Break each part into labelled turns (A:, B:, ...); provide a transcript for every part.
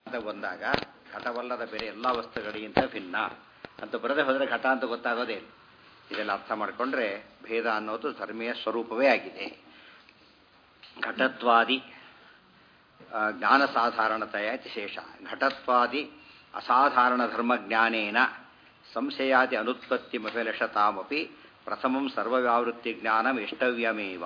A: ಅಂತ ಬಂದಾಗ ಘಟವಲ್ಲದ ಬೇರೆ ಎಲ್ಲ ವಸ್ತುಗಳಿಗಿಂತ ಭಿನ್ನ ಅಂತ ಬರದೆ ಹೋದರೆ ಘಟ ಅಂತ ಗೊತ್ತಾಗೋದೇ ಇಲ್ಲ ಇದೆಲ್ಲ ಅರ್ಥ ಮಾಡಿಕೊಂಡ್ರೆ ಭೇದ ಅನ್ನೋದು ಧರ್ಮೀಯ ಸ್ವರೂಪವೇ ಆಗಿದೆ ಘಟತ್ವಾದಿ ಆ, ಜ್ಞಾನ ಸಾಧಾರಣತೆಯ ಶೇಷ ಘಟತ್ವಾದಿ ಅಸಾಧಾರಣ ಧರ್ಮಜ್ಞಾನೇನ ಸಂಶಯಾದಿ ಅನುತ್ಪತ್ತಿ ಮಫಲಶತಾಮಪಿ ಪ್ರಥಮಂ ಸರ್ವವ್ಯಾವೃತ್ತಿ ಜ್ಞಾನಂ ಇಷ್ಟವ್ಯಮೇವ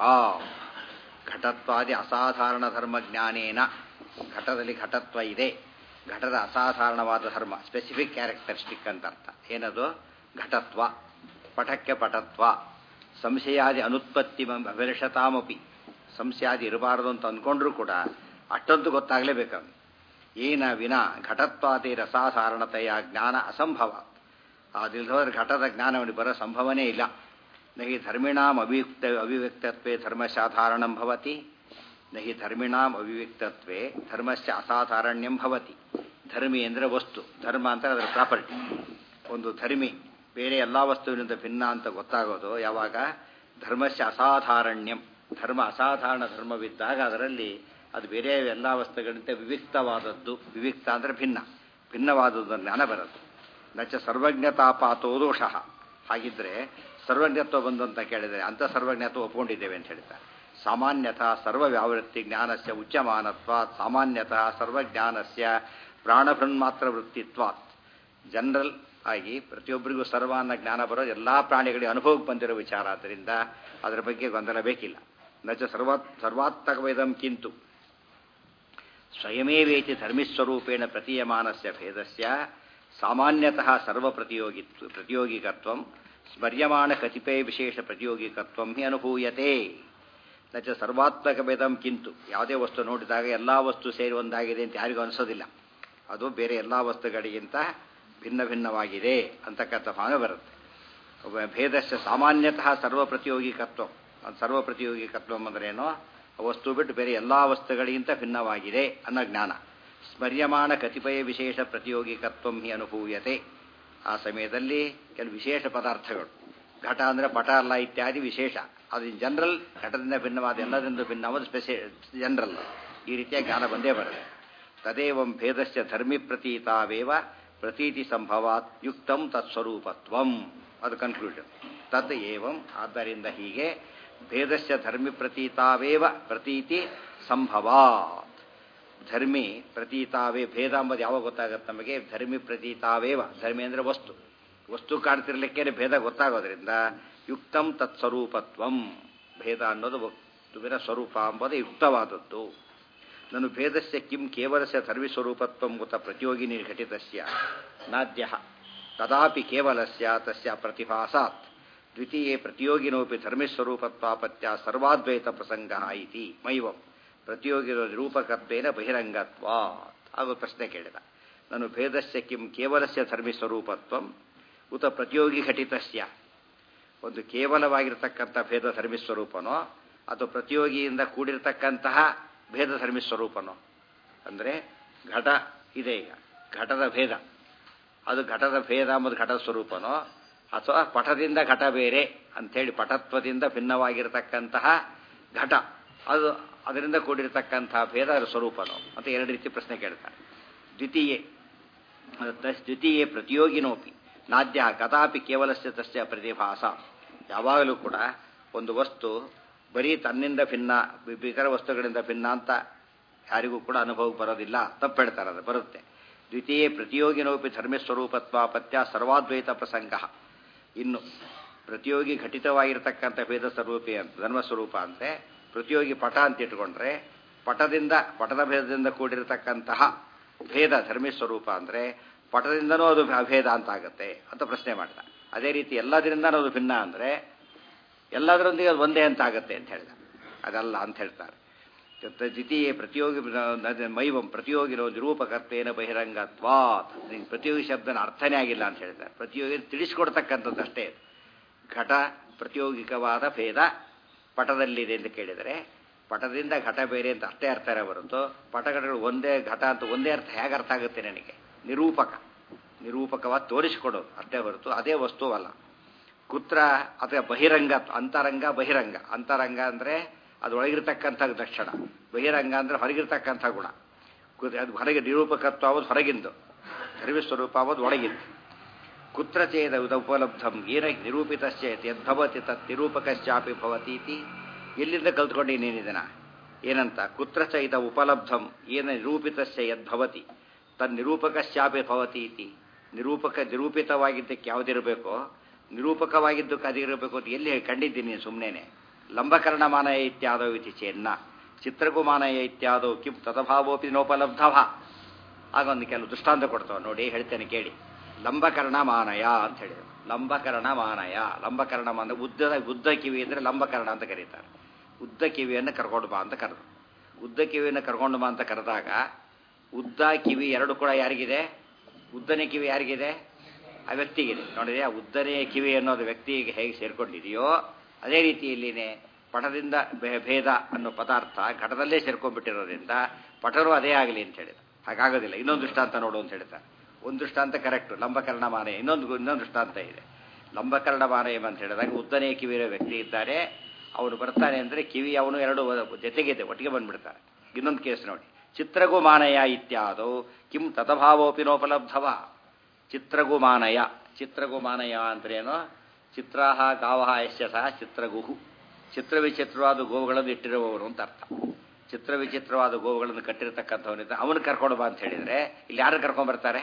A: ಘಟತ್ವಾದಿ ಅಸಾಧಾರಣ ಧರ್ಮಜ್ಞಾನೇನ ಘಟದಲ್ಲಿ ಘಟತ್ವ ಇದೆ ಘಟದ ಅಸಾಧಾರಣವಾದ ಧರ್ಮ ಸ್ಪೆಸಿಫಿಕ್ ಕ್ಯಾರೆಕ್ಟರಿಸ್ಟಿಕ್ ಅಂತ ಅರ್ಥ ಏನದು ಘಟತ್ವ ಪಟಕ್ಕೆ ಪಟತ್ವ ಸಂಶಯಾದಿ ಅನುತ್ಪತ್ತಿ ಅಭಿಲಷತಾಮಪಿ ಸಂಶಯಾದಿ ಇರಬಾರದು ಅಂತ ಅಂದ್ಕೊಂಡ್ರೂ ಕೂಡ ಅಷ್ಟೊಂದು ಗೊತ್ತಾಗಲೇಬೇಕು ಅವನು ಏನ ವಿನ ಘಟತ್ವಾದಿ ರಸಾಧಾರಣತೆಯ ಜ್ಞಾನ ಅಸಂಭವ ಅದಿಲ್ಲದೋದ್ರೆ ಘಟದ ಜ್ಞಾನ ಅವನಿಗೆ ಬರೋ ಸಂಭವನೇ ಇಲ್ಲ ನಹಿ ಧರ್ಮಿಣಾಂ ಅಭಿಯುಕ್ತ ಅವಿವ್ಯಕ್ತತ್ವೇ ಧರ್ಮಸಾಧಾರಣಂ ಭವತಿ ನಹಿ ಧರ್ಮಿಣಾಂ ಅವಿವ್ಯಕ್ತತ್ವೇ ಧರ್ಮಸ್ಯ ಅಸಾಧಾರಣ್ಯಂ ಭವತಿ ಧರ್ಮಿ ಅಂದರೆ ವಸ್ತು ಧರ್ಮ ಅಂತ ಅದರ ಪ್ರಾಪರ್ಟಿ ಒಂದು ಧರ್ಮಿ ಬೇರೆ ಎಲ್ಲ ವಸ್ತುವಿನಿಂದ ಭಿನ್ನ ಅಂತ ಗೊತ್ತಾಗೋದು ಯಾವಾಗ ಧರ್ಮಸ್ಯ ಅಸಾಧಾರಣ್ಯಂ ಧರ್ಮ ಅಸಾಧಾರಣ ಧರ್ಮವಿದ್ದಾಗ ಅದರಲ್ಲಿ ಅದು ಬೇರೆ ಎಲ್ಲ ವಸ್ತುಗಳಿಂದ ವಿವಿಕ್ತವಾದದ್ದು ವಿವಿಕ್ತ ಅಂದರೆ ಭಿನ್ನ ಭಿನ್ನವಾದದ್ದು ಜ್ಞಾನ ಬರುತ್ತೆ ನಚ ಸರ್ವಜ್ಞತಾಪಾತೋ ದೋಷ ಹಾಗಿದ್ರೆ ಸರ್ವಜ್ಞತ್ವ ಬಂದು ಅಂತ ಕೇಳಿದರೆ ಅಂತ ಸರ್ವಜ್ಞತ್ವ ಒಪ್ಕೊಂಡಿದ್ದೇವೆ ಅಂತ ಹೇಳ್ತಾರೆ ಸಾಮಾನ್ಯತಃ ಸರ್ವವ್ಯಾವೃತ್ತಿ ಜ್ಞಾನಸ್ಯ ಉಚ್ಯಮಾನತ್ವ ಸಾಮಾನ್ಯತಃ ಸರ್ವಜ್ಞಾನಸ್ಯ ಪ್ರಾಣಭೃನ್ಮಾತ್ರ ವೃತ್ತಿತ್ವಾತ್ ಜನರಲ್ ಆಗಿ ಪ್ರತಿಯೊಬ್ಬರಿಗೂ ಸರ್ವ ಅನ್ನೋ ಜ್ಞಾನ ಬರೋ ಎಲ್ಲ ಪ್ರಾಣಿಗಳಿಗೆ ಅನುಭವಕ್ಕೆ ಬಂದಿರೋ ವಿಚಾರ ಆದ್ದರಿಂದ ಅದರ ಬಗ್ಗೆ ಗೊಂದಲ ಬೇಕಿಲ್ಲ ನಚ ಸರ್ವ ಸರ್ವಾತ್ಮಕವೇದಂ ಕಿಂತು ಸ್ವಯಮೇವೇತಿ ಧರ್ಮಿಸ್ವರೂಪೇಣ ಪ್ರತೀಯಮಾನಸ್ಯ ಭೇದಸ್ಯ ಸಾಮಾನ್ಯತಃ ಸರ್ವ ಪ್ರತಿಯೋಗಿತ್ವ ಪ್ರತಿಯೋಗಿಕತ್ವಂ ಸ್ಮರ್ಯಮಾಣ ಕತಿಪಯ ವಿಶೇಷ ಪ್ರತಿಯೋಗಿಕತ್ವಂ ಹಿ ಅನುಭೂಯತೆ ನಚ ಸರ್ವಾತ್ಮಕ ಭೇದಂ ಕಿಂತು ಯಾವುದೇ ವಸ್ತು ನೋಡಿದಾಗ ಎಲ್ಲ ವಸ್ತು ಸೇರಿ ಒಂದಾಗಿದೆ ಅಂತ ಯಾರಿಗೂ ಅನಿಸೋದಿಲ್ಲ ಅದು ಬೇರೆ ಎಲ್ಲ ವಸ್ತುಗಳಿಗಿಂತ ಭಿನ್ನ ಭಿನ್ನವಾಗಿದೆ ಅಂತಕ್ಕಂಥ ಭಾವನೆ ಬರುತ್ತೆ ಭೇದಸ್ಯ ಸಾಮಾನ್ಯತಃ ಸರ್ವ ಪ್ರತಿಯೋಗಿಕತ್ವ ಸರ್ವ ಪ್ರತಿಯೋಗಿಕತ್ವ ಅಂದ್ರೇನೋ ವಸ್ತು ಬಿಟ್ಟು ಬೇರೆ ಎಲ್ಲ ವಸ್ತುಗಳಿಗಿಂತ ಭಿನ್ನವಾಗಿದೆ ಅನ್ನೋ ಜ್ಞಾನ ಸ್ಮರ್ಯಮಾಣ ಕತಿಪಯ ವಿಶೇಷ ಪ್ರತಿಯೋಗಿಕತ್ವಂ ಹಿ ಅನುಭೂಯತೆ ಆ ಸಮಯದಲ್ಲಿ ಕೆಲವು ವಿಶೇಷ ಪದಾರ್ಥಗಳು ಘಟ ಅಂದರೆ ಪಟ ಅಲ್ಲ ಇತ್ಯಾದಿ ವಿಶೇಷ ಅದು ಇನ್ ಜನರಲ್ ಘಟದಿಂದ ಭಿನ್ನವಾದ ಎಲ್ಲದಿಂದ ಭಿನ್ನವಾದ ಸ್ಪೆಷಿ ಜನರಲ್ ಈ ರೀತಿಯ ಜ್ಞಾನ ಬಂದೇ ಬರುತ್ತೆ ತದೇವಂ ಭೇದಸ್ಯ ಧರ್ಮಿ ಪ್ರತೀತಾವೇವ ಪ್ರತೀತಿ ಸಂಭವಾತ್ ಯುಕ್ತಂ ತತ್ಸ್ವರೂಪತ್ವಂ ಅದು ಕನ್ಕ್ಲೂಷನ್ ತದ್ ಏವಂ ಆದ್ದರಿಂದ ಹೀಗೆ ಭೇದಸ್ಯ ಧರ್ಮಿ ಪ್ರತೀತಾವೇವ ಪ್ರತೀತಿ ಸಂಭವಾತ್ ಧರ್ಮಿ ಪ್ರತೀತಾವೇ ಭೇದ ಎಂಬುದು ಯಾವಾಗ ಗೊತ್ತಾಗುತ್ತೆ ನಮಗೆ ಧರ್ಮಿ ಪ್ರತೀತಾವೇವ ಧರ್ಮಿ ಅಂದರೆ ವಸ್ತು ವಸ್ತು ಕಾಣ್ತಿರ್ಲಿಕ್ಕೆ ಭೇದ ಗೊತ್ತಾಗೋದ್ರಿಂದ ಯುಕ್ತಂ ತತ್ಸ್ವರೂಪತ್ವಂ ಭೇದ ಅನ್ನೋದು ವಸ್ತುವಿನ ಸ್ವರೂಪ ಎಂಬುದು ಯುಕ್ತವಾದದ್ದು ನಾನು ಭೇದಸ್ಯ ಕಿಂ ಕೇವಲಸ್ಯ ಧರ್ಮಿಸ್ವರೂಪತ್ವಂ ಉತ ಪ್ರತಿಯೋಗಿನಿ ಘಟಿತಸ್ಯ ನಾದ್ಯ ತದಾಪಿ ಕೇವಲಸ್ಯ ತಸ್ಯ ಪ್ರತಿಭಾಸಾತ್ ದ್ವಿತೀಯೇ ಪ್ರತಿಯೋಗಿನೋಪಿ ಧರ್ಮಿಸ್ವರೂಪತ್ವಾಪತ್ಯ ಸರ್ವಾದ್ವೈತ ಪ್ರಸಂಗ ಇತಿ ಮೈವಂ ಪ್ರತಿಯೋಗಿ ನಿರೂಪಕತ್ವೇನ ಬಹಿರಂಗತ್ವ ಹಾಗೂ ಪ್ರಶ್ನೆ ಕೇಳಿದ ನಾನು ಭೇದಸ್ಯ ಕಿಂ ಕೇವಲಸ್ಯ ಧರ್ಮಿಸ್ವರೂಪತ್ವಂ ಉತ ಪ್ರತಿಯೋಗಿ ಘಟಿತಸ್ಯ ಒಂದು ಕೇವಲವಾಗಿರ್ತಕ್ಕಂಥ ಭೇದ ಧರ್ಮಿಸ್ವರೂಪನೋ ಅಥವಾ ಪ್ರತಿಯೋಗಿಯಿಂದ ಕೂಡಿರ್ತಕ್ಕಂತಹ ಭೇದ ಧರ್ಮಿಸ್ವರೂಪನೋ ಅಂದರೆ ಘಟ ಇದೆ ಈಗ ಘಟದ ಭೇದ ಅದು ಘಟದ ಭೇದ ಎಂಬುದು ಘಟದ ಸ್ವರೂಪನೋ ಅಥವಾ ಪಟದಿಂದ ಘಟ ಬೇರೆ ಅಂಥೇಳಿ ಪಟತ್ವದಿಂದ ಭಿನ್ನವಾಗಿರತಕ್ಕಂತಹ ಘಟ ಅದು ಅದರಿಂದ ಕೂಡಿರತಕ್ಕಂತಹ ಭೇದ ಅದರ ಸ್ವರೂಪನೋ ಅಂತ ಎರಡು ರೀತಿ ಪ್ರಶ್ನೆ ಕೇಳ್ತಾರೆ ದ್ವಿತೀಯೇ ದ್ವಿತೀಯೇ ಪ್ರತಿಯೋಗಿನೋಪಿ ನಾದ್ಯ ಕದಾಪಿ ಕೇವಲಸ್ಯ ತಸ್ಯ ಪ್ರತಿಭಾಸ ಯಾವಾಗಲೂ ಕೂಡ ಒಂದು ವಸ್ತು ಬರೀ ತನ್ನಿಂದ ಭಿನ್ನ ಇತರ ವಸ್ತುಗಳಿಂದ ಭಿನ್ನ ಅಂತ ಯಾರಿಗೂ ಕೂಡ ಅನುಭವಕ್ಕೆ ಬರೋದಿಲ್ಲ ತಪ್ಪೆಡ್ತಾರೆ ಅದು ಬರುತ್ತೆ ದ್ವಿತೀಯ ಪ್ರತಿಯೋಗಿನೋಪಿ ಧರ್ಮಸ್ವರೂಪತ್ವಾಪತ್ಯ ಸರ್ವಾದ್ವೈತ ಪ್ರಸಂಗ ಇನ್ನು ಪ್ರತಿಯೋಗಿ ಘಟಿತವಾಗಿರ್ತಕ್ಕಂಥ ಭೇದ ಸ್ವರೂಪಿ ಅಂತ ಧರ್ಮಸ್ವರೂಪ ಅಂತೆ ಪ್ರತಿಯೋಗಿ ಪಟ ಅಂತ ಇಟ್ಕೊಂಡ್ರೆ ಪಟದಿಂದ ಪಟದ ಭೇದದಿಂದ ಕೂಡಿರತಕ್ಕಂತಹ ಭೇದ ಧರ್ಮಸ್ವರೂಪ ಅಂದರೆ ಪಟದಿಂದನೂ ಅದು ಅಭೇದ ಅಂತ ಆಗುತ್ತೆ ಅಂತ ಪ್ರಶ್ನೆ ಮಾಡಿದ ಅದೇ ರೀತಿ ಎಲ್ಲದರಿಂದನೂ ಅದು ಭಿನ್ನ ಅಂದರೆ ಎಲ್ಲದರೊಂದಿಗೆ ಅದು ಒಂದೇ ಅಂತ ಆಗುತ್ತೆ ಅಂತ ಹೇಳಿದ ಅದಲ್ಲ ಅಂತ ಹೇಳ್ತಾರೆ ದ್ವಿತೀಯ ಪ್ರತಿಯೋಗಿ ಮೈವಂ ಪ್ರತಿಯೋಗಿರೋ ನಿರೂಪಕತ್ವೇನ ಬಹಿರಂಗತ್ವಾತ್ ಪ್ರತಿಯೋಗಿ ಶಬ್ದನ ಅರ್ಥನೇ ಆಗಿಲ್ಲ ಅಂತ ಹೇಳ್ತಾರೆ ಪ್ರತಿಯೋಗಿ ತಿಳಿಸ್ಕೊಡ್ತಕ್ಕಂಥದ್ದು ಅಷ್ಟೇ ಘಟ ಪ್ರತಿಯೋಗಿಕವಾದ ಭೇದ ಪಟದಲ್ಲಿದೆ ಅಂತ ಕೇಳಿದರೆ ಪಟದಿಂದ ಘಟ ಬೇರೆ ಅಂತ ಅಷ್ಟೇ ಅರ್ಥ ಹೊರತು ಪಟಗಳು ಒಂದೇ ಘಟ ಅಂತ ಒಂದೇ ಅರ್ಥ ಹೇಗೆ ಅರ್ಥ ಆಗುತ್ತೆ ನನಗೆ ನಿರೂಪಕ ನಿರೂಪಕವಾಗಿ ತೋರಿಸಿಕೊಡೋದು ಅಷ್ಟೇ ಹೊರತು ಅದೇ ವಸ್ತುವಲ್ಲ ಕುತ್ರ ಅಥವಾ ಬಹಿರಂಗ ಅಂತರಂಗ ಬಹಿರಂಗ ಅಂತರಂಗ ಅಂದರೆ ಅದರೊಳಗಿರ್ತಕ್ಕಂಥ ಲಕ್ಷಣ ಬಹಿರಂಗ ಅಂದರೆ ಹೊರಗಿರ್ತಕ್ಕಂಥ ಗುಣ ಕು- ಅದು ಹೊರಗೆ ನಿರೂಪಕತ್ವ ಆಗೋದು ಹೊರಗಿಂದು ಧರ್ಮ ಸ್ವರೂಪ ಆಗೋದು ಒಳಗಿಂದು ಕುತ್ರ ಚೇದ ಉದ ಉಪಲಬ್ಧಂ ಏನ ನಿರೂಪಿತಶ್ಚೇತ್ ಯದ್ಭವತಿ ತತ್ ನಿರೂಪಕಶ್ಚಾಪಿ ಭವತೀತಿ ಎಲ್ಲಿಂದ ಕಲ್ತ್ಕೊಂಡು ಇನ್ನೇನಿದನ ಏನಂತ ಕುತ್ರ ಚ ಇದ ಉಪಲಬ್ಧಂ ಏನ ನಿರೂಪಿತಶ್ಚ ಯದ್ಭವತಿ ತನ್ ನಿರೂಪಕಶ್ಚಾಪಿ ಭವತೀತಿ ನಿರೂಪಕ ನಿರೂಪಿತವಾಗಿದ್ದಕ್ಕೆ ಯಾವುದಿರಬೇಕೋ ನಿರೂಪಕವಾಗಿದ್ದಕ್ಕೆ ಅದಿರಬೇಕು ಅಂತ ಎಲ್ಲಿ ಕಂಡಿದ್ದೀನಿ ಸುಮ್ಮನೆ ಲಂಬಕರ್ಣಮಾನಯ ಇತ್ಯಾದೋ ಇತಿ ಚೇನ್ನ ಚಿತ್ರಗುಮಾನಯ ಇತ್ಯಾದೋ ಕಿಂ ತದಭಾವೋಪಿ ನೋಪಲಬ್ಧವ ಆಗ ಒಂದು ಕೆಲವು ದೃಷ್ಟಾಂತ ಕೊಡ್ತಾವ ನೋಡಿ ಹೇಳ್ತೇನೆ ಕೇಳಿ ಲಂಬಕರ್ಣ ಮಾನಯ ಅಂತ ಹೇಳಿದ್ರು ಲಂಬಕರ್ಣ ಮಾನಯ ಲಂಬಕರ್ಣ ಮಾನ ಉದ್ದದ ಉದ್ದ ಕಿವಿ ಅಂದರೆ ಲಂಬಕರ್ಣ ಅಂತ ಕರೀತಾರೆ ಉದ್ದ ಕಿವಿಯನ್ನು ಕರ್ಕೊಂಡು ಬಾ ಅಂತ ಕರೆದು ಉದ್ದ ಕಿವಿಯನ್ನು ಕರ್ಕೊಂಡು ಬಾ ಅಂತ ಕರೆದಾಗ ಉದ್ದ ಕಿವಿ ಎರಡು ಕೂಡ ಯಾರಿಗಿದೆ ಉದ್ದನೇ ಕಿವಿ ಯಾರಿಗಿದೆ ಆ ವ್ಯಕ್ತಿಗಿದೆ ನೋಡಿದ್ರೆ ಆ ಉದ್ದನೇ ಕಿವಿ ಅನ್ನೋದು ವ್ಯಕ್ತಿಗೆ ಹೇಗೆ ಸೇರ್ಕೊಂಡಿದೆಯೋ ಅದೇ ರೀತಿಯಲ್ಲಿನೇ ಪಟದಿಂದ ಭೇ- ಭೇದ ಅನ್ನೋ ಪದಾರ್ಥ ಘಟದಲ್ಲೇ ಸೇರ್ಕೊಂಡ್ಬಿಟ್ಟಿರೋದ್ರಿಂದ ಪಟರು ಅದೇ ಆಗಲಿ ಅಂತ ಹೇಳಿದ ಹಾಗಾಗೋದಿಲ್ಲ ಇನ್ನೊಂದು ದೃಷ್ಟಾಂತ ನೋಡು ಅಂತ ಹೇಳ್ತಾರೆ ಒಂದು ದೃಷ್ಟಾಂತ ಕರೆಕ್ಟು ಲಂಬಕರ್ಣ ಮಾನೆ ಇನ್ನೊಂದು ಇನ್ನೊಂದು ದೃಷ್ಟಾಂತ ಇದೆ ಲಂಬಕರ್ಣ ಮಾನೆ ಅಂತ ಹೇಳಿದಾಗ ಉದ್ದನೇ ಕಿವಿ ಇರೋ ವ್ಯಕ್ತಿ ಇದ್ದಾರೆ ಅವನು ಬರ್ತಾನೆ ಅಂದರೆ ಕಿವಿ ಅವನು ಎರಡು ಜೊತೆಗಿದೆ ಒಟ್ಟಿಗೆ ಬಂದ್ಬಿಡ್ತಾರೆ ಇನ್ನೊಂದು ಕೇಸ್ ನೋಡಿ ಚಿತ್ರಗು ಮಾನಯ ಇತ್ಯಾದೋ ಕಿಂ ತದಭಾವೋಪಿನೋಪಲಬ್ಧವ ಚಿತ್ರಗು ಮಾನಯ ಚಿತ್ರಗು ಮಾನಯ ಅಂದ್ರೇನು ಚಿತ್ರಾಹ ಗಾವಹ ಯಶ್ಯ ಸಹ ಚಿತ್ರಗುಹು ಚಿತ್ರ ವಿಚಿತ್ರವಾದ ಗೋವುಗಳನ್ನು ಇಟ್ಟಿರುವವರು ಅಂತ ಅರ್ಥ ಚಿತ್ರ ವಿಚಿತ್ರವಾದ ಗೋವುಗಳನ್ನು ಕಟ್ಟಿರ್ತಕ್ಕಂಥವನಿದ್ದ ಅವನು ಕರ್ಕೊಂಡು ಬಾ ಅಂತ ಹೇಳಿದ್ರೆ ಇಲ್ಲಿ ಯಾರು ಕರ್ಕೊಂಡ್ ಬರ್ತಾರೆ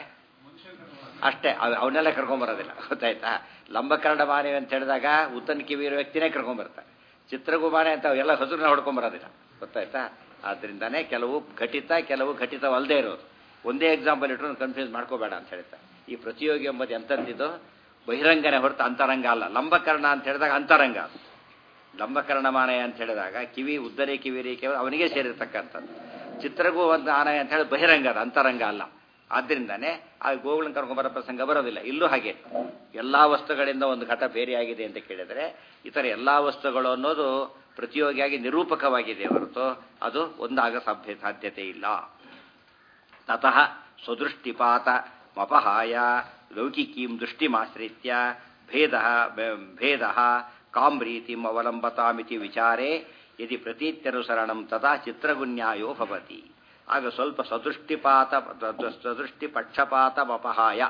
A: ಅಷ್ಟೇ ಅವ್- ಅವನ್ನೆಲ್ಲ ಕರ್ಕೊಂಬರೋದಿಲ್ಲ ಗೊತ್ತಾಯ್ತಾ ಲಂಬಕರ್ಣ ಮಾನೆ ಅಂತ ಹೇಳಿದಾಗ ಉತ್ತನ ಕಿವಿ ಇರೋ ವ್ಯಕ್ತಿನೇ ಕರ್ಕೊಂಬರ್ತಾರೆ ಚಿತ್ರಗುಮಾನೆ ಅಂತ ಎಲ್ಲ ಹಸುರನ್ನ ಹೊಡ್ಕೊಂಬರೋದಿಲ್ಲ ಗೊತ್ತಾಯ್ತಾ ಆದ್ರಿಂದಾನೇ ಕೆಲವು ಘಟಿತ ಕೆಲವು ಘಟಿತವಲ್ಲದೆ ಇರೋದು ಒಂದೇ ಎಕ್ಸಾಂಪಲ್ ಇಟ್ಟರು ಕನ್ಫ್ಯೂಸ್ ಮಾಡ್ಕೋಬೇಡ ಅಂತ ಹೇಳ್ತಾರೆ ಈ ಪ್ರತಿಯೋಗಿ ಎಂಬುದು ಎಂಥದ್ದಿದು ಬಹಿರಂಗನೇ ಹೊರತು ಅಂತರಂಗ ಅಲ್ಲ ಲಂಬಕರ್ಣ ಅಂತ ಹೇಳಿದಾಗ ಅಂತರಂಗ ಅದು. ಲಂಬಕರ್ಣಮಾನಯ ಅಂತ ಹೇಳಿದಾಗ ಕಿವಿ ಉದ್ದನೆ ಕಿವಿ ರೇಖೆ ಅವನಿಗೆ ಸೇರಿರ್ತಕ್ಕಂಥದ್ದು ಚಿತ್ರಗೂ ಒಂದು ಆನಯ ಅಂತ ಹೇಳಿ ಬಹಿರಂಗ ಅದು ಅಂತರಂಗ ಅಲ್ಲ ಆದ್ದರಿಂದಾನೇ ಆ ಗೋವುಗಳನ್ನು ಕರ್ಕೊಂಡ್ಬರೋ ಪ್ರಸಂಗ ಬರೋದಿಲ್ಲ ಇಲ್ಲೂ ಹಾಗೆ ಎಲ್ಲಾ ವಸ್ತುಗಳಿಂದ ಒಂದು ಘಟ ಬೇರೆಯಾಗಿದೆ ಅಂತ ಕೇಳಿದರೆ ಇತರ ಎಲ್ಲಾ ವಸ್ತುಗಳು ಅನ್ನೋದು ಪ್ರತಿಯೋಗಿಯಾಗಿ ನಿರೂಪಕವಾಗಿದೆ ಹೊರತು ಅದು ಒಂದಾಗ ಸಾಧ್ಯ ಸಾಧ್ಯತೆ ಇಲ್ಲ ತತಃ ಸ್ವದೃಷ್ಟಿಪಾತ ಮಪಹಾಯ ಲೌಕಿಕೀಂ ದೃಷ್ಟಿಮಾಶ್ರಿತ್ಯ ಭೇದ ಭೇದ ಕಾಂ ರೀತಿಂ ಅವಲಂಬತಾಮಿತಿ ವಿಚಾರೇ ಯದಿ ಪ್ರತೀತ್ಯನುಸರಣಂ ತದಾ ಚಿತ್ರಗುನ್ಯಾಯೋ ಭವತಿ ಆಗ ಸ್ವಲ್ಪ ಸದೃಷ್ಟಿಪಾತ ಸದೃಷ್ಟಿ ಪಕ್ಷಪಾತ ಮಪಹಾಯ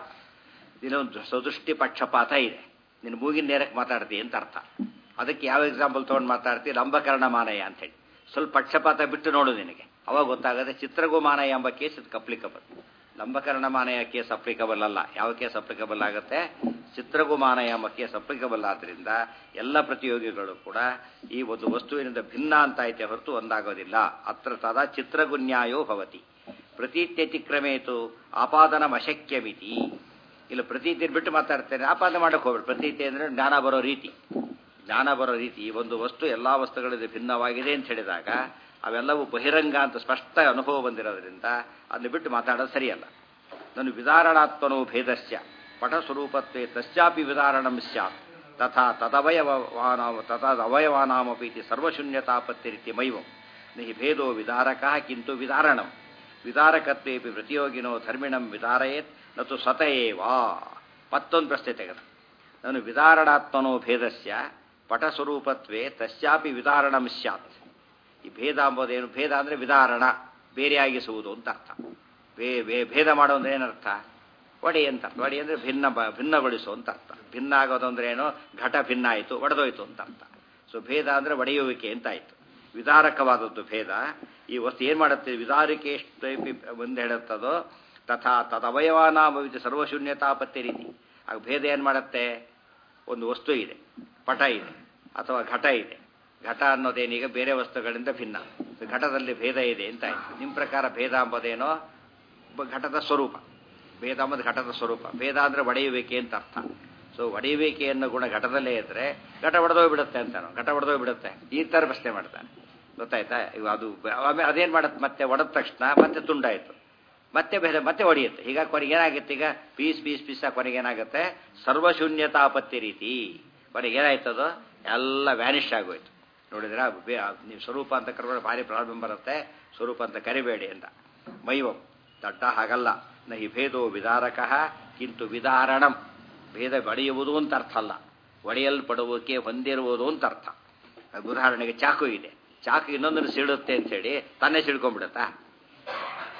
A: ಇದೊಂದು ಸದೃಷ್ಟಿ ಪಕ್ಷಪಾತ ಇದೆ ನಿನ್ನ ಮೂಗಿನ ನೇರಕ್ಕೆ ಮಾತಾಡ್ತಿ ಅಂತ ಅರ್ಥ ಅದಕ್ಕೆ ಯಾವ ಎಕ್ಸಾಂಪಲ್ ತೊಗೊಂಡು ಮಾತಾಡ್ತಿ ಲಂಬಕರ್ಣ ಮಾನಯ ಅಂತ ಹೇಳಿ ಸ್ವಲ್ಪ ಪಕ್ಷಪಾತ ಬಿಟ್ಟು ನೋಡು ನಿನಗೆ ಅವಾಗ ಗೊತ್ತಾಗುತ್ತೆ ಚಿತ್ರಗು ಮಾನಯ ಎಂಬ ಕೇಸ್ ಇದಕ್ಕೆ ಅಪ್ಲಿಕಬಲ್ ಲಂಬಕರ್ಣ ಮಾನಯ ಕೇಸ್ ಅಪ್ಲಿಕಬಲ್ ಅಲ್ಲ ಯಾವ ಕೇಸ್ ಅಪ್ಲಿಕಬಲ್ ಆಗುತ್ತೆ ಚಿತ್ರಗು ಮಾನಯ ಎಂಬ ಕೇಸ್ ಅಪ್ಲಿಕಬಲ್ ಆದ್ರಿಂದ ಎಲ್ಲ ಪ್ರತಿಯೋಗಿಗಳು ಕೂಡ ಈ ಒಂದು ವಸ್ತುವಿನಿಂದ ಭಿನ್ನ ಅಂತ ಐತೆ ಹೊರತು ಒಂದಾಗೋದಿಲ್ಲ ಅತ್ರ ತದಾ ಚಿತ್ರಗುನ್ಯಾಯೋ ಭವತಿ ಪ್ರತೀತ್ಯತಿಕ್ರಮೇತು ಆಪಾದನ ಅಶಕ್ಯಮಿತಿ ಇಲ್ಲ ಪ್ರತೀತಿ ಬಿಟ್ಟು ಮಾತಾಡ್ತೇನೆ ಆಪಾದನೆ ಮಾಡಕ್ಕೆ ಹೋಗ್ಬೇಡಿ ಪ್ರತೀತಿ ಅಂದ್ರೆ ಜ್ಞಾನ ಬರೋ ರೀತಿ ಜ್ಞಾನ ಬರೋ ರೀತಿ ಈ ಒಂದು ವಸ್ತು ಎಲ್ಲಾ ವಸ್ತುಗಳಿಂದ ಭಿನ್ನವಾಗಿದೆ ಅಂತ ಹೇಳಿದಾಗ ಅವೆಲ್ಲವೂ ಬಹಿರಂಗ ಅಂತ ಸ್ಪಷ್ಟ ಅನುಭವ ಬಂದಿರೋದ್ರಿಂದ ಅದನ್ನ ಬಿಟ್ಟು ಮಾತಾಡೋದು ಸರಿಯಲ್ಲ ನಾನು ವಿದಾರಣಾತ್ಮನೋ ಭೇದಸ್ಯ ಪಟಸ್ವರೂಪತ್ವೇ ತಸ್ಯಾಪಿ ವಿದಾರಣಂ ಸ್ಯಾತ್ ತಥಾ ತದವಯವಾನಾಮ ತದವಯವಾನಾಮಪಿ ಇತಿ ಸರ್ವಶೂನ್ಯತಾಪತ್ತಿರಿತಿ ಮೈವಂ ನಿ ಭೇದೋ ವಿದಾರಕ ಕಿಂತು ವಿದಾರಣಂ ವಿದಾರಕತ್ವೇಪಿ ಪ್ರತಿಯೋಗಿನೋ ಧರ್ಮಿಣಂ ವಿದಾರಯೇತ್ ನತು ಸ್ವತ ಏವಾ ಮತ್ತೊಂದು ಪ್ರಶ್ನೆ ತೆಗೆದ ನಾನು ವಿದಾರಣಾತ್ಮನೋ ಭೇದಸ್ಯ ಪಟಸ್ವರೂಪತ್ವೇ ತಸ್ಯಾಪಿ ವಿದಾರಣಂ ಸ್ಯಾತ್ ಈ ಭೇದ ಎಂಬುದೇನು ಭೇದ ಅಂದ್ರೆ ವಿದಾರಣ ಬೇರೆಯಾಗಿಸುವುದು ಅಂತ ಅರ್ಥ ಬೇ ಬೇ- ಭೇದ ಮಾಡೋ ಅಂದ್ರೆ ಏನರ್ಥ ಒಡಿ ಅಂತ ಒಡಿ ಅಂದ್ರೆ ಭಿನ್ನ ಬ- ಭಿನ್ನಗೊಳಿಸು ಅಂತ ಅರ್ಥ ಭಿನ್ನ ಆಗೋದು ಅಂದ್ರೆ ಏನು ಘಟ ಭಿನ್ನ ಆಯಿತು ಒಡೆದೋಯ್ತು ಅಂತ ಅರ್ಥ ಸೊ ಭೇದ ಅಂದ್ರೆ ಒಡೆಯುವಿಕೆ ಅಂತ ಆಯ್ತು ವಿದಾರಕವಾದದ್ದು ಭೇದ ಈ ವಸ್ತು ಏನ್ ಮಾಡುತ್ತೆ ವಿದಾರಿಕೆ ಎಷ್ಟು ಒಂದು ಹೇಳುತ್ತದೋ ತಥಾ ತದವಯವಾನಾಭವಿತ ಸರ್ವಶೂನ್ಯತಾಪತ್ತಿ ರೀತಿ ಆಗ ಭೇದ ಏನ್ ಮಾಡುತ್ತೆ ಒಂದು ವಸ್ತು ಇದೆ ಪಟ ಇದೆ ಅಥವಾ ಘಟ ಇದೆ ಘಟ ಅನ್ನೋದೇನೀಗ ಬೇರೆ ವಸ್ತುಗಳಿಂದ ಭಿನ್ನ ಘಟದಲ್ಲಿ ಭೇದ ಇದೆ ಅಂತ ಆಯ್ತು ನಿಮ್ಮ ಪ್ರಕಾರ ಭೇದ ಎಂಬುದೇನೋ ಒಬ್ಬ ಘಟದ ಸ್ವರೂಪ ಭೇದ ಎಂಬುದು ಘಟದ ಸ್ವರೂಪ ಭೇದ ಅಂದ್ರೆ ಒಡೆಯುವಿಕೆ ಅಂತ ಅರ್ಥ ಸೊ ಒಡೆಯುವಿಕೆ ಅನ್ನೋ ಗುಣ ಘಟದಲ್ಲೇ ಇದ್ರೆ ಘಟ ಒಡೆದೋಗ್ಬಿಡುತ್ತೆ ಅಂತಾನು ಘಟ ಒಡೆದೋಗ್ಬಿಡುತ್ತೆ ಈ ಥರ ಪ್ರಶ್ನೆ ಮಾಡ್ತಾನೆ ಗೊತ್ತಾಯ್ತಾ ಇವ ಅದು ಆಮೇಲೆ ಅದೇನು ಮಾಡತ್ತೆ ಮತ್ತೆ ಒಡೆದ ತಕ್ಷಣ ಮತ್ತೆ ತುಂಡಾಯ್ತು ಮತ್ತೆ ಭೇದ ಮತ್ತೆ ಹೊಡೆಯುತ್ತೆ ಈಗ ಕೊನೆಗೆ ಏನಾಗುತ್ತೆ ಈಗ ಪೀಸ್ ಪೀಸ್ ಪೀಸ್ ಕೊನೆಗೆ ಏನಾಗುತ್ತೆ ಸರ್ವಶೂನ್ಯತಾಪತ್ತಿ ರೀತಿ ಕೊನೆಗೆ ಏನಾಯ್ತದು ಎಲ್ಲ ವ್ಯಾನಿಷ್ ಆಗೋಯ್ತು ನೋಡಿದ್ರ ನೀವು ಸ್ವರೂಪ ಅಂತ ಕರ್ಕೊಂಡು ಭಾರಿ ಪ್ರಾಬ್ಲಮ್ ಬರುತ್ತೆ ಸ್ವರೂಪ ಅಂತ ಕರಿಬೇಡಿ ಅಂತ ಮೈವಂ ದಡ್ಡ ಹಾಗಲ್ಲ ನಹಿ ಭೇದೋ ವಿದಾರಕ ಕಿಂತು ವಿದಾರಣಂ ಭೇದ ಒಡೆಯುವುದು ಅಂತ ಅರ್ಥ ಅಲ್ಲ ಒಡೆಯಲ್ಪಡುವಿಕೆ ಹೊಂದಿರುವುದು ಅಂತ ಅರ್ಥ ಅದು ಉದಾಹರಣೆಗೆ ಚಾಕು ಇದೆ ಚಾಕು ಇನ್ನೊಂದನ್ನು ಸಿಡುತ್ತೆ ಅಂತ ಹೇಳಿ ತಾನೇ ಸಿಡ್ಕೊಂಡ್ಬಿಡುತ್ತಾ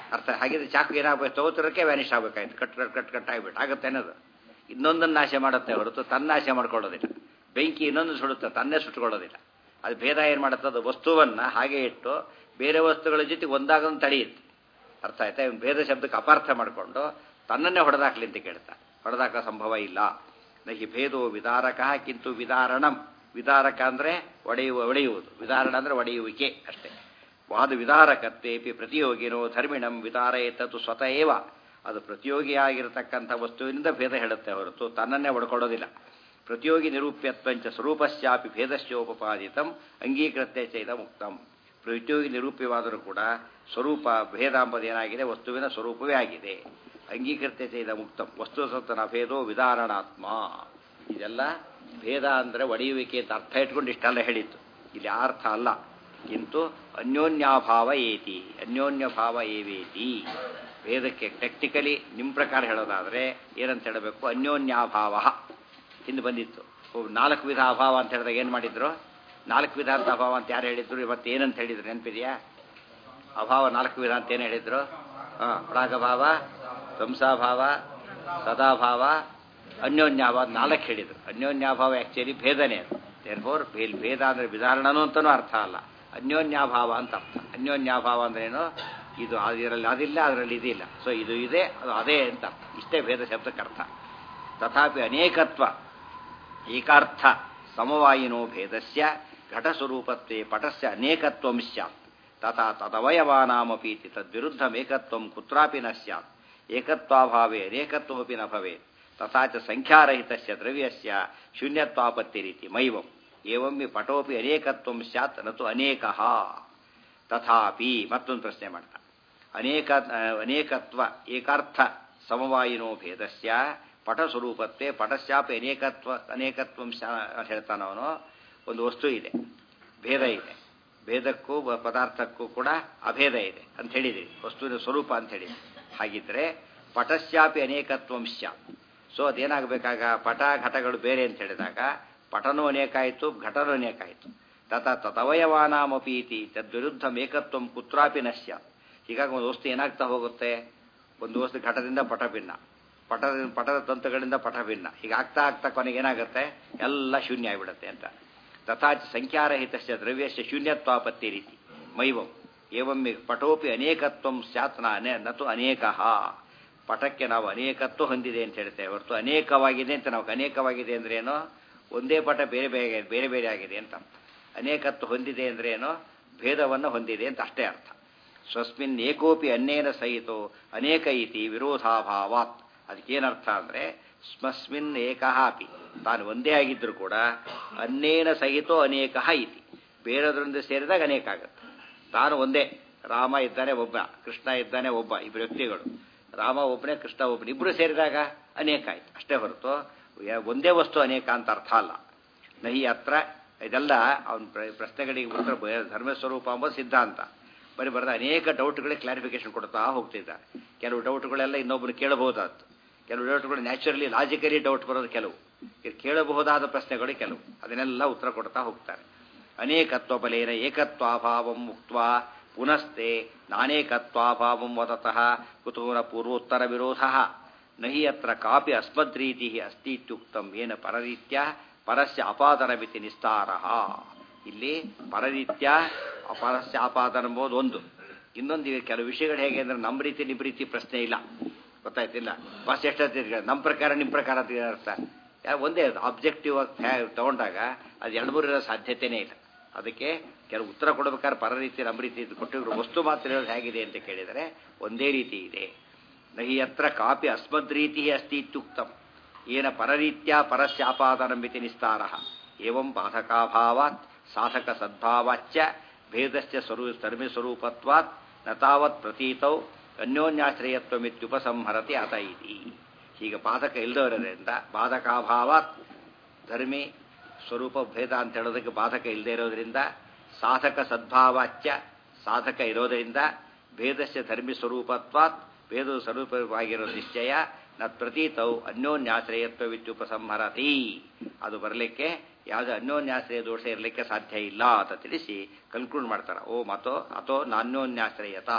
A: ಅರ್ಥ ಹಾಗಿದ್ರೆ ಚಾಕು ಏನಾಗಬೇಕು ತಗೋತಿರೋಕ್ಕೆ ವ್ಯಾನಿಷ್ ಆಗಬೇಕಾಯ್ತು ಕಟ್ ಕಟ್ ಕಟ್ ಕಟ್ ಆಗಿಬಿಟ್ಟು ಆಗುತ್ತೆ ಅನ್ನೋದು ಇನ್ನೊಂದನ್ನು ನಾಶ ಮಾಡುತ್ತೆ ಹೊರತು ತನ್ನ ನಾಶ ಮಾಡ್ಕೊಳ್ಳೋದಿಲ್ಲ ಬೆಂಕಿ ಇನ್ನೊಂದು ಸುಡುತ್ತೆ ತನ್ನೇ ಸುಟ್ಕೊಳ್ಳೋದಿಲ್ಲ ಅದು ಭೇದ ಏನು ಮಾಡುತ್ತೆ ಅದು ವಸ್ತುವನ್ನು ಹಾಗೆ ಇಟ್ಟು ಬೇರೆ ವಸ್ತುಗಳ ಜೊತೆಗೆ ಒಂದಾಗನ್ನು ತಡೆಯುತ್ತೆ ಅರ್ಥ ಆಯ್ತಾ ಇವ್ನು ಭೇದ ಶಬ್ದಕ್ಕೆ ಅಪಾರ್ಥ ಮಾಡಿಕೊಂಡು ತನ್ನನ್ನೇ ಹೊಡೆದಾಕ್ಲಿ ಅಂತ ಕೇಳ್ತಾ ಹೊಡೆದಾಕ ಸಂಭವ ಇಲ್ಲ ನಹಿ ಭೇದೋ ವಿದಾರಕ ಕಿಂತು ವಿದಾರಣಂ ವಿದಾರಕ ಅಂದರೆ ಒಡೆಯುವ ಒಡೆಯುವುದು ವಿದಾರಣ ಅಂದರೆ ಒಡೆಯುವಿಕೆ ಅಷ್ಟೇ ವಾದ ವಿದಾರಕತ್ವೇಪಿ ಪ್ರತಿಯೋಗಿನೋ ಧರ್ಮಿಣಂ ವಿದಾರಯೇತತು ಸ್ವತಃ ಏವ ಅದು ಪ್ರತಿಯೋಗಿಯಾಗಿರತಕ್ಕಂಥ ವಸ್ತುವಿನಿಂದ ಭೇದ ಹೇಳುತ್ತೆ ಹೊರತು ತನ್ನನ್ನೇ ಒಡ್ಕೊಳ್ಳೋದಿಲ್ಲ ಪ್ರತಿಯೋಗಿ ನಿರೂಪ್ಯತ್ವಂಚ ಸ್ವರೂಪಶ್ಚಾಪಿ ಭೇದಶ್ಚೋಪಪಾದಿತಂ ಅಂಗೀಕೃತ್ಯ ಚೈದ ಮುಕ್ತಂ ಪ್ರತಿಯೋಗಿ ನಿರೂಪ್ಯವಾದರೂ ಕೂಡ ಸ್ವರೂಪ ಭೇದ ಎಂಬುದು ಏನಾಗಿದೆ ವಸ್ತುವಿನ ಸ್ವರೂಪವೇ ಆಗಿದೆ ಅಂಗೀಕೃತ್ಯ ಚೈದ ಮುಕ್ತಂ ವಸ್ತು ಸತ್ತನ ಭೇದೋ ವಿದಾರಣಾತ್ಮ ಇದೆಲ್ಲ ಭೇದ ಅಂದರೆ ಒಡೆಯುವಿಕೆ ಅಂತ ಅರ್ಥ ಇಟ್ಕೊಂಡು ಇಷ್ಟೆಲ್ಲ ಹೇಳಿತ್ತು ಇಲ್ಲಿ ಆ ಅರ್ಥ ಅಲ್ಲ ಕಿಂತು ಅನ್ಯೋನ್ಯಾಭಾವ ಏತಿ ಅನ್ಯೋನ್ಯ ಭಾವ ಏವೇತಿ ಭೇದಕ್ಕೆ ಟೆಕ್ನಿಕಲಿ ನಿಮ್ಮ ಪ್ರಕಾರ ಹೇಳೋದಾದರೆ ಏನಂತ ಹೇಳಬೇಕು ಅನ್ಯೋನ್ಯಾಭಾವ ಹಿಂದೆ ಬಂದಿತ್ತು ಒಬ್ಬ ನಾಲ್ಕು ವಿಧ ಅಭಾವ ಅಂತ ಹೇಳಿದಾಗ ಏನು ಮಾಡಿದ್ರು ನಾಲ್ಕು ವಿಧ ಅಂತ ಅಭಾವ ಅಂತ ಯಾರು ಹೇಳಿದ್ರು ಇವತ್ತು ಏನಂತ ಹೇಳಿದ್ರು ನೆನಪಿದೆಯಾ ಅಭಾವ ನಾಲ್ಕು ವಿಧ ಅಂತ ಏನು ಹೇಳಿದ್ರು ಹಾಂ ಪ್ರಾಗಭಾವ ಧ್ವಂಸಾಭಾವ ಸದಾಭಾವ ಅನ್ಯೋನ್ಯಾಭಾವ ನಾಲ್ಕು ಹೇಳಿದ್ರು ಅನ್ಯೋನ್ಯಾಭಾವ ಆ್ಯಕ್ಚುಲಿ ಭೇದನೇ ಅದು ದೇರ್ಫೋರ್ ಭೇದ ಅಂದರೆ ವಿಧಾರಣನೂ ಅಂತಲೂ ಅರ್ಥ ಅಲ್ಲ ಅನ್ಯೋನ್ಯಾಭಾವ ಅಂತ ಅರ್ಥ ಅನ್ಯೋನ್ಯಾಭಾವ ಅಂದ್ರೇನು ಇದು ಅದರಲ್ಲಿ ಅದಿಲ್ಲ ಅದರಲ್ಲಿ ಇದಿಲ್ಲ ಸೊ ಇದು ಇದೆ ಅದು ಅದೇ ಅಂತ ಅರ್ಥ ಇಷ್ಟೇ ಭೇದ ಶಬ್ದಕ್ಕೆ ಅರ್ಥ ತಥಾಪಿ ಅನೇಕತ್ವ ಏಕಾರ್ಥ ಸಮವಾಯಿನೋ ಭೇದಸ್ಯ ಘಟಸ್ವರೂಪತ್ವೇ ಪಟಸ್ಯ ಅನೇಕತ್ವಂ ಸ್ಯಾತ್ ತಥಾ ತದವಯವಾನಾಮಪಿ ತದ್ವಿರುದ್ಧಮೇಕತ್ವಂ ಕುತ್ರಾಪಿ ನ ಸ್ಯಾತ್ ಏಕತ್ವಾಭಾವೇ ಅನೇಕತ್ವಮಪಿ ನ ಭವೇತ್ ತಥಾ ಚ ಸಂಖ್ಯಾರಹಿತಸ್ಯ ದ್ರವ್ಯಸ್ಯ ಶೂನ್ಯತ್ವಾಪತ್ತಿರೀತಿ ಮೈವಂ ಏವಂ ಹಿ ಪಟೋಪಿ ಅನೇಕತ್ವಂ ಸ್ಯಾತ್ ನತು ಅನೇಕಃ ತಥಾಪಿ ಮತ್ತೊಂದು ಪ್ರಶ್ನೆ ಮಾಡ್ತಾ ಅನೇಕ ಅನೇಕತ್ವ ಏಕಾರ್ಥ ಸಮವಾಯಿನೋ ಭೇದಸ್ಯ ಪಟಸ್ವರೂಪತ್ವೇ ಪಟಸ್ಯಾಪಿ ಅನೇಕತ್ವ ಅನೇಕತ್ವ ಹೇಳ್ತಾನವನು ಒಂದು ವಸ್ತು ಇದೆ ಭೇದ ಇದೆ ಭೇದಕ್ಕೂ ಪದಾರ್ಥಕ್ಕೂ ಕೂಡ ಅಭೇದ ಇದೆ ಅಂತ ಹೇಳಿದ್ರಿ ವಸ್ತುವಿನ ಸ್ವರೂಪ ಅಂತ ಹೇಳಿದ್ರಿ ಹಾಗಿದ್ರೆ ಪಟಸ್ಯಾಪಿ ಅನೇಕತ್ವಂ ಸ್ಯಾತ್ ಸೊ ಅದೇನಾಗಬೇಕಾಗ ಪಟ ಘಟಗಳು ಬೇರೆ ಅಂತ ಹೇಳಿದಾಗ ಪಟನೂ ಅನೇಕ ಆಯಿತು ಘಟನೂ ಅನೇಕ ಆಯಿತು ತತ ತದವಯವಾನಾಮಪಿ ಇತಿ ತದ್ವಿರುದ್ಧ ಮೇಕತ್ವಂ ಕುತ್ರಾಪಿ ನ ಸ್ಯಾತ್ ಹೀಗಾಗಿ ಒಂದು ವಸ್ತು ಏನಾಗ್ತಾ ಹೋಗುತ್ತೆ ಒಂದು ವಸ್ತು ಘಟದಿಂದ ಪಟ ಭಿನ್ನ ಪಟದ ಪಟದ ತಂತುಗಳಿಂದ ಪಟ ಭಿನ್ನ ಈಗ ಆಗ್ತಾ ಆಗ್ತಾ ಕೊನೆಗೆ ಏನಾಗುತ್ತೆ ಎಲ್ಲ ಶೂನ್ಯ ಆಗಿಬಿಡುತ್ತೆ ಅಂತ ತಥಾಚ ಸಂಖ್ಯಾರಹಿತಸ್ಯ ದ್ರವ್ಯಸ್ಯ ಶೂನ್ಯತ್ವಾಪತ್ತಿ ರೀತಿ ಮೈವಂ ಏವಂ ಪಟೋಪಿ ಅನೇಕತ್ವಂ ಸ್ಯಾತ್ ಅನೇ ನತು ಅನೇಕ ಪಟಕ್ಕೆ ನಾವು ಅನೇಕತ್ವ ಹೊಂದಿದೆ ಅಂತ ಹೇಳ್ತೇವೆ ಹೊರತು ಅನೇಕವಾಗಿದೆ ಅಂತ ನಾವು ಅನೇಕವಾಗಿದೆ ಅಂದ್ರೆ ಏನೋ ಒಂದೇ ಪಟ ಬೇರೆ ಬೇರೆ ಬೇರೆ ಬೇರೆ ಆಗಿದೆ ಅಂತ ಅನೇಕತ್ವ ಹೊಂದಿದೆ ಅಂದ್ರೆ ಏನೋ ಭೇದವನ್ನು ಹೊಂದಿದೆ ಅಂತ ಅಷ್ಟೇ ಅರ್ಥ ಸ್ವಸ್ಮಿನ್ ಏಕೋಪಿ ಅನ್ನೇನ ಸಹಿತೋ ಅನೇಕ ಇತಿ ವಿರೋಧಾಭಾವಾತ್ ಅದಕ್ಕೇನರ್ಥ ಅಂದರೆ ಸ್ಮಸ್ಮಿನ್ ಏಕಃ ಅಪಿ ತಾನು ಒಂದೇ ಆಗಿದ್ದರೂ ಕೂಡ ಅನ್ನೇನ ಸಹಿತೋ ಅನೇಕ ಇತಿ ಬೇರೆದ್ರಿಂದ ಸೇರಿದಾಗ ಅನೇಕ ಆಗುತ್ತೆ ತಾನು ಒಂದೇ ರಾಮ ಇದ್ದಾನೆ ಒಬ್ಬ ಕೃಷ್ಣ ಇದ್ದಾನೆ ಒಬ್ಬ ಇಬ್ಬರು ವ್ಯಕ್ತಿಗಳು ರಾಮ ಒಬ್ಬನೇ ಕೃಷ್ಣ ಒಬ್ಬನೇ ಇಬ್ಬರು ಸೇರಿದಾಗ ಅನೇಕ ಆಯ್ತು ಅಷ್ಟೇ ಹೊರತು ಒಂದೇ ವಸ್ತು ಅನೇಕ ಅಂತ ಅರ್ಥ ಅಲ್ಲ ನಹಿ ಹತ್ರ ಇದೆಲ್ಲ ಅವನ ಪ್ರಶ್ನೆಗಳಿಗೆ ಉತ್ತರ ಧರ್ಮಸ್ವರೂಪ ಎಂಬುದು ಸಿದ್ಧಾಂತ ಬರೀ ಬರೆದ ಅನೇಕ ಡೌಟ್ಗಳಿಗೆ ಕ್ಲಾರಿಫಿಕೇಶನ್ ಕೊಡ್ತಾ ಹೋಗ್ತಿದ್ದಾರೆ ಕೆಲವು ಡೌಟ್ಗಳೆಲ್ಲ ಇನ್ನೊಬ್ಬರು ಕೇಳಬಹುದಾದ್ದು ಕೆಲವು ಡೌಟ್ಗಳು ನ್ಯಾಚುರಲಿ ಲಾಜಿಕಲಿ ಡೌಟ್ ಬರೋದು ಕೆಲವು ಕೇಳಬಹುದಾದ ಪ್ರಶ್ನೆಗಳು ಕೆಲವು ಅದನ್ನೆಲ್ಲ ಉತ್ತರ ಕೊಡ್ತಾ ಹೋಗ್ತಾರೆ ಅನೇಕತ್ವ ಬಲೇನ ಏಕತ್ವಾಭಾವಂ ಮುಕ್ತ ಪುನಸ್ತೆ ನಾನೇಕತ್ವಾಭಾವಂ ವದತಃ ಕುತೂನ ಪೂರ್ವೋತ್ತರ ವಿರೋಧ ನಹಿ ಅತ್ರ ಕಾಪಿ ಅಸ್ಮದ್ರೀತಿ ಅಸ್ತಿ ಇತ್ಯುಕ್ತಂ ಏನ ಪರರೀತ್ಯ ಪರಸ್ಯ ಅಪಾದನವಿತಿ ನಿಸ್ತಾರ ಇಲ್ಲಿ ಪರರೀತ್ಯ ಪರಸ್ಯ ಆಪಾದನ ಎಂಬುದು ಒಂದು ಇನ್ನೊಂದು ಕೆಲವು ವಿಷಯಗಳು ಹೇಗೆ ಅಂದ್ರೆ ನಮ್ಮ ರೀತಿ ನಿಮ್ಮ ರೀತಿ ಪ್ರಶ್ನೆ ಇಲ್ಲ ಗೊತ್ತಾಯ್ತಿಲ್ಲ ಬಸ್ ಎಷ್ಟೊತ್ತಿದ್ರೆ ನಮ್ಮ ಪ್ರಕಾರ ನಿಮ್ಮ ಪ್ರಕಾರ ಅಂತ ಅರ್ಥ ಒಂದೇ ಆಬ್ಜೆಕ್ಟಿವ್ ಆಗಿ ತಗೊಂಡಾಗ ಅದು ಎರಡು ಮೂರು ಇರೋ ಸಾಧ್ಯತೆಯೇ ಇಲ್ಲ ಅದಕ್ಕೆ ಕೆಲವು ಉತ್ತರ ಕೊಡಬೇಕಾದ್ರೆ ಪರ ರೀತಿ ನಮ್ಮ ರೀತಿ ಕೊಟ್ಟಿದ್ರು ವಸ್ತು ಮಾತ್ರ ಇರೋದು ಹೇಗಿದೆ ಅಂತ ಕೇಳಿದರೆ ಒಂದೇ ರೀತಿ ಇದೆ ನಹಿ ಹತ್ರ ಕಾಪಿ ಅಸ್ಮದ್ರೀತಿ ಅಸ್ತಿ ಇತ್ಯುಕ್ತಂ ಏನ ಪರರೀತ್ಯ ಪರಸ್ಯಾಪಾದನಂಬಿತಿ ನಿಸ್ತಾರ ಏವಂ ಬಾಧಕಾಭಾವಾತ್ ಸಾಧಕ ಸದ್ಭಾವಾಚ್ಚ ಭೇದಶ್ಚ ಸ್ವರೂ ಧರ್ಮಿ ಸ್ವರೂಪತ್ವಾತ್ ನ ತಾವತ್ ಪ್ರತೀತೌ ಅನ್ಯೋನ್ಯಾಶ್ರಯತ್ವಮಿತ್ಯುಪಸಂಹರತಿ ಅತ ಇತಿ ಹೀಗೆ ಬಾಧಕ ಇಲ್ಲದವರಿಂದ ಬಾಧಕಾಭಾವಾತ್ ಧರ್ಮಿ ಸ್ವರೂಪ ಭೇದ ಅಂತ ಹೇಳೋದಕ್ಕೆ ಬಾಧಕ ಇಲ್ಲದೆ ಇರೋದ್ರಿಂದ ಸಾಧಕ ಸದ್ಭಾವಾಚ್ಯ ಸಾಧಕ ಇರೋದರಿಂದ ಭೇದಸ್ಯ ಧರ್ಮಿ ಸ್ವರೂಪತ್ವಾತ್ ಭೇದ ಸ್ವರೂಪವಾಗಿರೋ ನಿಶ್ಚಯ ನ ಪ್ರತೀತೌ ಅನ್ಯೋನ್ಯಾಶ್ರಯತ್ವವಿತ್ಯುಪಸಂಹರತಿ ಅದು ಬರಲಿಕ್ಕೆ ಯಾವುದೇ ಅನ್ಯೋನ್ಯಾಶ್ರಯ ದೋಷ ಇರಲಿಕ್ಕೆ ಸಾಧ್ಯ ಇಲ್ಲ ಅಂತ ತಿಳಿಸಿ ಕನ್ಕ್ಲೂಡ್ ಮಾಡ್ತಾರೆ ಓ ಮತೋ ಅಥೋ ನಾನ್ಯೋನ್ಯಾಶ್ರಯತ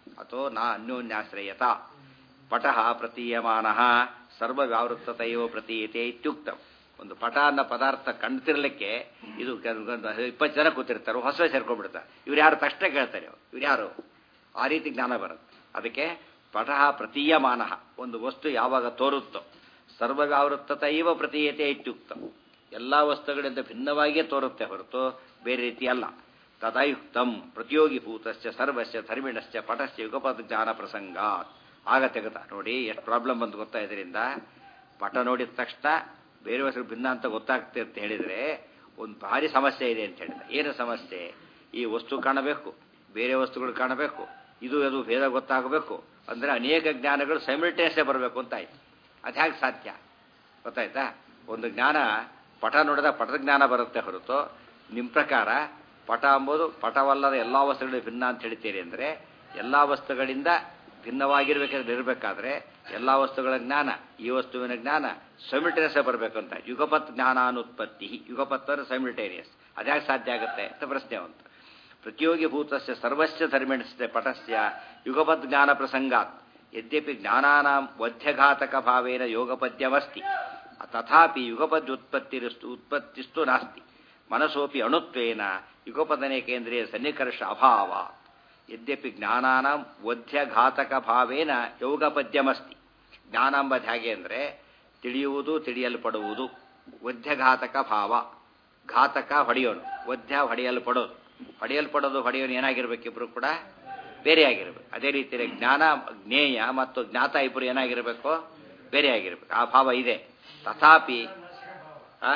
A: ಅಥೋ ನ ಅನ್ಯೋನ್ಯಾಶ್ರಯತ ಪಟಃ ಪ್ರತೀಯಮಾನ ಸರ್ವವ್ಯಾವೃತ್ತತೆಯೋ ಪ್ರತೀಯತೆ ಇತ್ಯುಕ್ತಂ ಒಂದು ಪಟ ಅನ್ನೋ ಪದಾರ್ಥ ಕಂಡ್ತಿರ್ಲಿಕ್ಕೆ ಇದು ಇಪ್ಪತ್ತು ಜನ ಕೂತಿರ್ತಾರೆ ಹೊಸ ಸೇರ್ಕೊಂಡ್ಬಿಡ್ತಾರೆ ಇವ್ರು ಯಾರು ತಕ್ಷಣ ಕೇಳ್ತಾರೆ ಇವ್ರು ಯಾರು ಆ ರೀತಿ ಜ್ಞಾನ ಬರುತ್ತೆ ಅದಕ್ಕೆ ಪಟಃ ಪ್ರತೀಯಮಾನ ಒಂದು ವಸ್ತು ಯಾವಾಗ ತೋರುತ್ತೋ ಸರ್ವವ್ಯಾವೃತ್ತತೆಯವ ಪ್ರತೀಯತೆ ಇತ್ಯುಕ್ತಂ ಎಲ್ಲ ವಸ್ತುಗಳಿಂದ ಭಿನ್ನವಾಗಿಯೇ ತೋರುತ್ತೆ ಹೊರತು ಬೇರೆ ರೀತಿ ಅಲ್ಲ ತದಾಯುಕ್ತಂ ಪ್ರತಿಯೋಗಿಭೂತಶ್ಚ ಸರ್ವಸ್ಯ ಧರ್ಮಿಣಶ್ಚ ಪಟಶ್ಚ ಯುಗಪದ ಜ್ಞಾನ ಪ್ರಸಂಗ ಆಗ ತೆಗೆದ ನೋಡಿ ಎಷ್ಟು ಪ್ರಾಬ್ಲಮ್ ಬಂದು ಗೊತ್ತಾ ಇದರಿಂದ ಪಟ ನೋಡಿದ ತಕ್ಷಣ ಬೇರೆ ವಸ್ತು ಭಿನ್ನ ಅಂತ ಗೊತ್ತಾಗ್ತದೆ ಅಂತ ಹೇಳಿದರೆ ಒಂದು ಭಾರಿ ಸಮಸ್ಯೆ ಇದೆ ಅಂತ ಹೇಳಿದ ಏನು ಸಮಸ್ಯೆ ಈ ವಸ್ತು ಕಾಣಬೇಕು ಬೇರೆ ವಸ್ತುಗಳು ಕಾಣಬೇಕು ಇದು ಅದು ಭೇದ ಗೊತ್ತಾಗಬೇಕು ಅಂದರೆ ಅನೇಕ ಜ್ಞಾನಗಳು ಸೈಮಿಲ್ಟೇನಿಯಸ್ಸೇ ಬರಬೇಕು ಅಂತ ಆಯ್ತು ಅದು ಹೇಗೆ ಸಾಧ್ಯ ಗೊತ್ತಾಯ್ತಾ ಒಂದು ಜ್ಞಾನ ಪಟ ನೋಡಿದ ಪಟದ ಜ್ಞಾನ ಬರುತ್ತೆ ಹೊರತು ನಿಮ್ಮ ಪ್ರಕಾರ ಪಟ ಅಂಬೋದು ಪಟವಲ್ಲದ ಎಲ್ಲ ವಸ್ತುಗಳು ಭಿನ್ನ ಅಂತ ಹೇಳ್ತೀರಿ ಅಂದರೆ ಎಲ್ಲ ವಸ್ತುಗಳಿಂದ ಭಿನ್ನವಾಗಿರ್ಬೇಕಾದ್ರೆ ಇರಬೇಕಾದ್ರೆ ಎಲ್ಲ ವಸ್ತುಗಳ ಜ್ಞಾನ ಈ ವಸ್ತುವಿನ ಜ್ಞಾನ ಸೈಮಿಲ್ಟೇನಿಯಸ್ ಬರಬೇಕು ಅಂತ ಯುಗಪತ್ ಜ್ಞಾನಾನುತ್ಪತ್ತಿ ಯುಗಪತ್ ಅಂದರೆ ಸೈಮಿಲ್ಟೇನಿಯಸ್ ಅದ್ಯಾಕೆ ಸಾಧ್ಯ ಆಗುತ್ತೆ ಅಂತ ಪ್ರಶ್ನೆ ಅಂತ ಪ್ರತಿಯೋಗಿ ಭೂತಸ್ಯ ಸರ್ವಸ್ಯ ಧರ್ಮಿಣಸ್ಯ ಪಟಸ್ಯ ಯುಗಪದ್ ಜ್ಞಾನ ಪ್ರಸಂಗಾತ್ ಯದ್ಯಪಿ ಜ್ಞಾನಾನಾಂ ವಧ್ಯಘಾತಕ ಭಾವೇನ ಯೋಗಪದ್ಯವಸ್ತಿ ತಥಾಪಿ ಯುಗಪದ್ ಉತ್ಪತ್ತಿರಸ್ತು ಉತ್ಪತ್ತಿಸ್ತು ನಾಸ್ತಿ ಮನಸೋಪಿ ಅಣುತ್ವೇನ ಯುಗಪದನೆ ಕೇಂದ್ರೀಯ ಸನ್ನಿಕರ್ಷ ಅಭಾವ ಯದ್ಯಪಿ ಜ್ಞಾನಾನಾಂ ವಧ್ಯಘಾತಕ ಭಾವೇನ ಯೋಗಪದ್ಯಮಸ್ತಿ ಜ್ಞಾನ ಎಂಬುದು ಹೇಗೆ ಅಂದರೆ ತಿಳಿಯುವುದು ತಿಳಿಯಲ್ಪಡುವುದು ವಧ್ಯಘಾತಕ ಭಾವ ಘಾತಕ ಹೊಡೆಯೋನು ವಧ್ಯ ಹೊಡೆಯಲ್ಪಡೋದು ಹೊಡೆಯಲ್ಪಡೋದು ಹೊಡೆಯೋನು ಏನಾಗಿರ್ಬೇಕಿಬ್ರು ಕೂಡ ಬೇರೆ ಆಗಿರ್ಬೇಕು ಅದೇ ರೀತಿಯಲ್ಲಿ ಜ್ಞಾನ ಜ್ಞೇಯ ಮತ್ತು ಜ್ಞಾತ ಇಬ್ಬರು ಏನಾಗಿರಬೇಕು ಬೇರೆ ಆಗಿರ್ಬೇಕು ಆ ಭಾವ ಇದೆ ತಥಾಪಿ ಆ?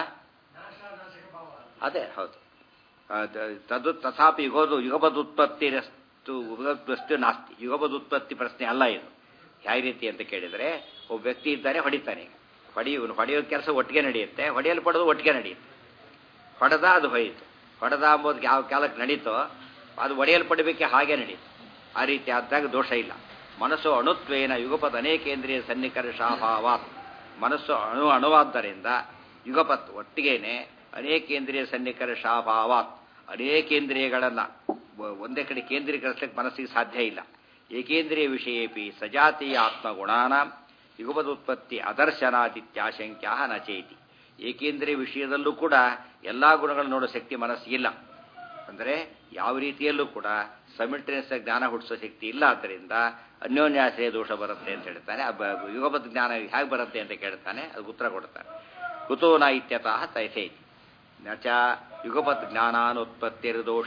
A: ಅದೇ ಹೌದು ತದು ತಥಾಪಿ ಯುಗದು ಯುಗಪದುತ್ಪತ್ತಿರಸ್ತು ಯುಗಪದಷ್ಟು ನಾಸ್ತಿ ಯುಗಪದುತ್ಪತ್ತಿ ಪ್ರಶ್ನೆ ಅಲ್ಲ ಇದು ಯಾವ ರೀತಿ ಅಂತ ಕೇಳಿದರೆ ಒಬ್ಬ ವ್ಯಕ್ತಿ ಇದ್ದಾನೆ ಹೊಡಿತಾನೆ ಹೊಡಿ ಹೊಡೆಯೋ ಕೆಲಸ ಒಟ್ಟಿಗೆ ನಡೆಯುತ್ತೆ ಹೊಡೆಯಲ್ಪಡೋದು ಒಟ್ಟಿಗೆ ನಡೆಯುತ್ತೆ ಹೊಡೆದ ಅದು ಹೋಯಿತು ಹೊಡೆದ ಅಂಬೋದು ಯಾವ ಕಾಲಕ್ಕೆ ನಡೀತೋ ಅದು ಒಡೆಯಲ್ಪಡಬೇಕೆ ಹಾಗೆ ನಡೀತು ಆ ರೀತಿ ಆದಾಗ ದೋಷ ಇಲ್ಲ ಮನಸ್ಸು ಅಣುತ್ವೇನ ಯುಗಪತ್ ಅನೇಕೇಂದ್ರಿಯ ಸನ್ನಿಕರ್ಷಾಭಾವಾತ್ ಮನಸ್ಸು ಅಣು ಅಣುವಾದ್ದರಿಂದ ಯುಗಪತ್ ಒಟ್ಟಿಗೇನೆ ಅನೇಕೇಂದ್ರಿಯ ಸನ್ನಿಕರ್ಷಾಭಾವಾತ್ ಅನೇಕೇಂದ್ರಿಯಗಳನ್ನು ಒಂದೇ ಕಡೆ ಕೇಂದ್ರೀಕರಿಸಲಿಕ್ಕೆ ಮನಸ್ಸಿಗೆ ಸಾಧ್ಯ ಇಲ್ಲ ಏಕೇಂದ್ರಿಯ ವಿಷಯೇಪಿ ಸಜಾತೀಯ ಆತ್ಮಗುಣಾನ ಯುಗಪದುತ್ಪತ್ತಿ ಅದರ್ಶನಾದಿತ್ಯಾಶಂಕ್ಯ ನಚೇತಿ ಏಕೇಂದ್ರಿಯ ವಿಷಯದಲ್ಲೂ ಕೂಡ ಎಲ್ಲ ಗುಣಗಳನ್ನು ನೋಡೋ ಶಕ್ತಿ ಮನಸ್ಸಿಗಿಲ್ಲ ಅಂದರೆ ಯಾವ ರೀತಿಯಲ್ಲೂ ಕೂಡ ಸಮಿಲ್ಟೇನಿಯಸ್ ಜ್ಞಾನ ಹುಟ್ಟಿಸೋ ಶಕ್ತಿ ಇಲ್ಲ ಆದ್ದರಿಂದ ಅನ್ಯೋನ್ಯಾಶ್ರಯ ದೋಷ ಬರುತ್ತೆ ಅಂತ ಹೇಳ್ತಾನೆ ಯುಗಪತ್ ಜ್ಞಾನ ಹೇಗೆ ಬರುತ್ತೆ ಅಂತ ಕೇಳ್ತಾನೆ ಅದು ಉತ್ತರ ಕೊಡ್ತಾನೆ ಕುತೋ ನ ಇತ್ಯತಃ ತೈಸೇತಿ ನಚ ಯುಗಪತ್ ಜ್ಞಾನಾನುತ್ಪತ್ತಿರ್ದೋಷ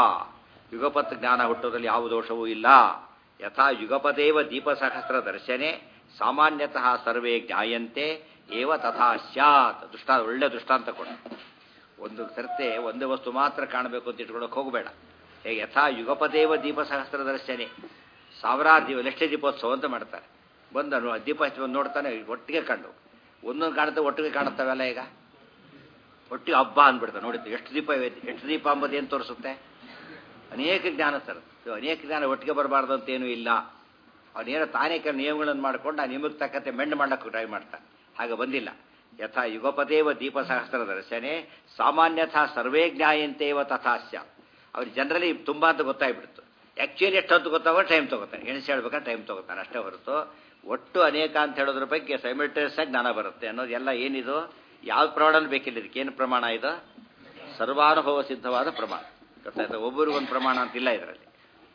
A: ಯುಗಪತ್ ಜ್ಞಾನ ಹುಟ್ಟೋದ್ರಲ್ಲಿ ಯಾವ ದೋಷವೂ ಇಲ್ಲ ಯಥಾ ಯುಗಪದೇವ ದೀಪಸಹಸ್ರ ದರ್ಶನೆ ಸಾಮಾನ್ಯತಃ ಸರ್ವೇ ಜ್ಞಾಯಂತೆ ಏವ ತಥಾ ಸ್ಯಾತ್ ದೃಷ್ಟಾ ಒಳ್ಳೆ ದೃಷ್ಟಾಂತ ಕೊಡ ಒಂದು ಸರ್ತೆ ಒಂದೇ ವಸ್ತು ಮಾತ್ರ ಕಾಣಬೇಕು ಅಂತ ಇಟ್ಕೊಳ್ಳೋಕೆ ಹೋಗಬೇಡ ಹೇಗೆ ಯಥಾ ಯುಗಪದೇವ ದೀಪ ಸಹಸ್ರ ದರ್ಶನೆ ಸಾವಿರಾರು ದೀಪ ಲಕ್ಷ ದೀಪೋತ್ಸವ ಅಂತ ಮಾಡ್ತಾರೆ ಬಂದನು ದೀಪ ಹಚ್ಚಿ ನೋಡ್ತಾನೆ ಒಟ್ಟಿಗೆ ಕಂಡು ಒಂದೊಂದು ಕಾಣುತ್ತೆ ಒಟ್ಟಿಗೆ ಕಾಣುತ್ತವೆಲ್ಲ ಈಗ ಒಟ್ಟಿಗೆ ಹಬ್ಬ ಅಂದ್ಬಿಡ್ತಾರೆ ನೋಡಿದ್ದು ಎಷ್ಟು ದೀಪ ಇವೆ ಎಷ್ಟು ದೀಪ ಅಂಬುದು ಏನು ತೋರಿಸುತ್ತೆ ಅನೇಕ ಜ್ಞಾನ ಸರ್ ಅನೇಕ ಜ್ಞಾನ ಒಟ್ಟಿಗೆ ಬರಬಾರ್ದು ಅಂತೇನೂ ಇಲ್ಲ ಅವನೇನೋ ತಾನೇ ಕೆಲ ನಿಯಮಗಳನ್ನು ಮಾಡಿಕೊಂಡು ಆ ನಿಯಮಕ್ಕೆ ತಕ್ಕಂತೆ ಮೆಂಡ್ ಮಾಡೋಕ್ಕೆ ಟ್ರೈ ಮಾಡ್ತಾನೆ ಹಾಗೆ ಬಂದಿಲ್ಲ ಯಥಾ ಯುಗಪದೇವ ದೀಪ ಸಹಸ್ರ ದರ್ಶನೆ ಸಾಮಾನ್ಯಥ ಸರ್ವೇ ಜ್ಞಾಯಂತೇವ ತಥಾಸ್ಯ ಅವ್ರು ಜನರಲಿ ತುಂಬ ಅಂತ ಗೊತ್ತಾಗ್ಬಿಡ್ತು ಆ್ಯಕ್ಚುಲಿ ಎಷ್ಟು ಹೊತ್ತು ಗೊತ್ತಾಗೋ ಟೈಮ್ ತೊಗೋತಾನೆ ಎಣಿಸಿ ಹೇಳ್ಬೇಕಾದ್ರೆ ಟೈಮ್ ತೊಗೋತಾನೆ ಅಷ್ಟೇ ಹೊರತು ಒಟ್ಟು ಅನೇಕ ಅಂತ ಹೇಳೋದ್ರ ಬಗ್ಗೆ ಸೈಮಿಲ್ಟೇನಿಯಸ್ ಆಗಿ ಜ್ಞಾನ ಬರುತ್ತೆ ಅನ್ನೋದು ಎಲ್ಲ ಏನಿದು ಯಾವ ಪ್ರಮಾಣ ಬೇಕಿಲ್ಲ ಇದಕ್ಕೆ ಏನು ಪ್ರಮಾಣ ಇದು ಸರ್ವಾನುಭವ ಸಿದ್ಧವಾದ ಪ್ರಮಾಣ ಗೊತ್ತಾಯ್ತಾ ಒಬ್ಬರಿಗೊಂದು ಪ್ರಮಾಣ ಅಂತಿಲ್ಲ ಇದರಲ್ಲಿ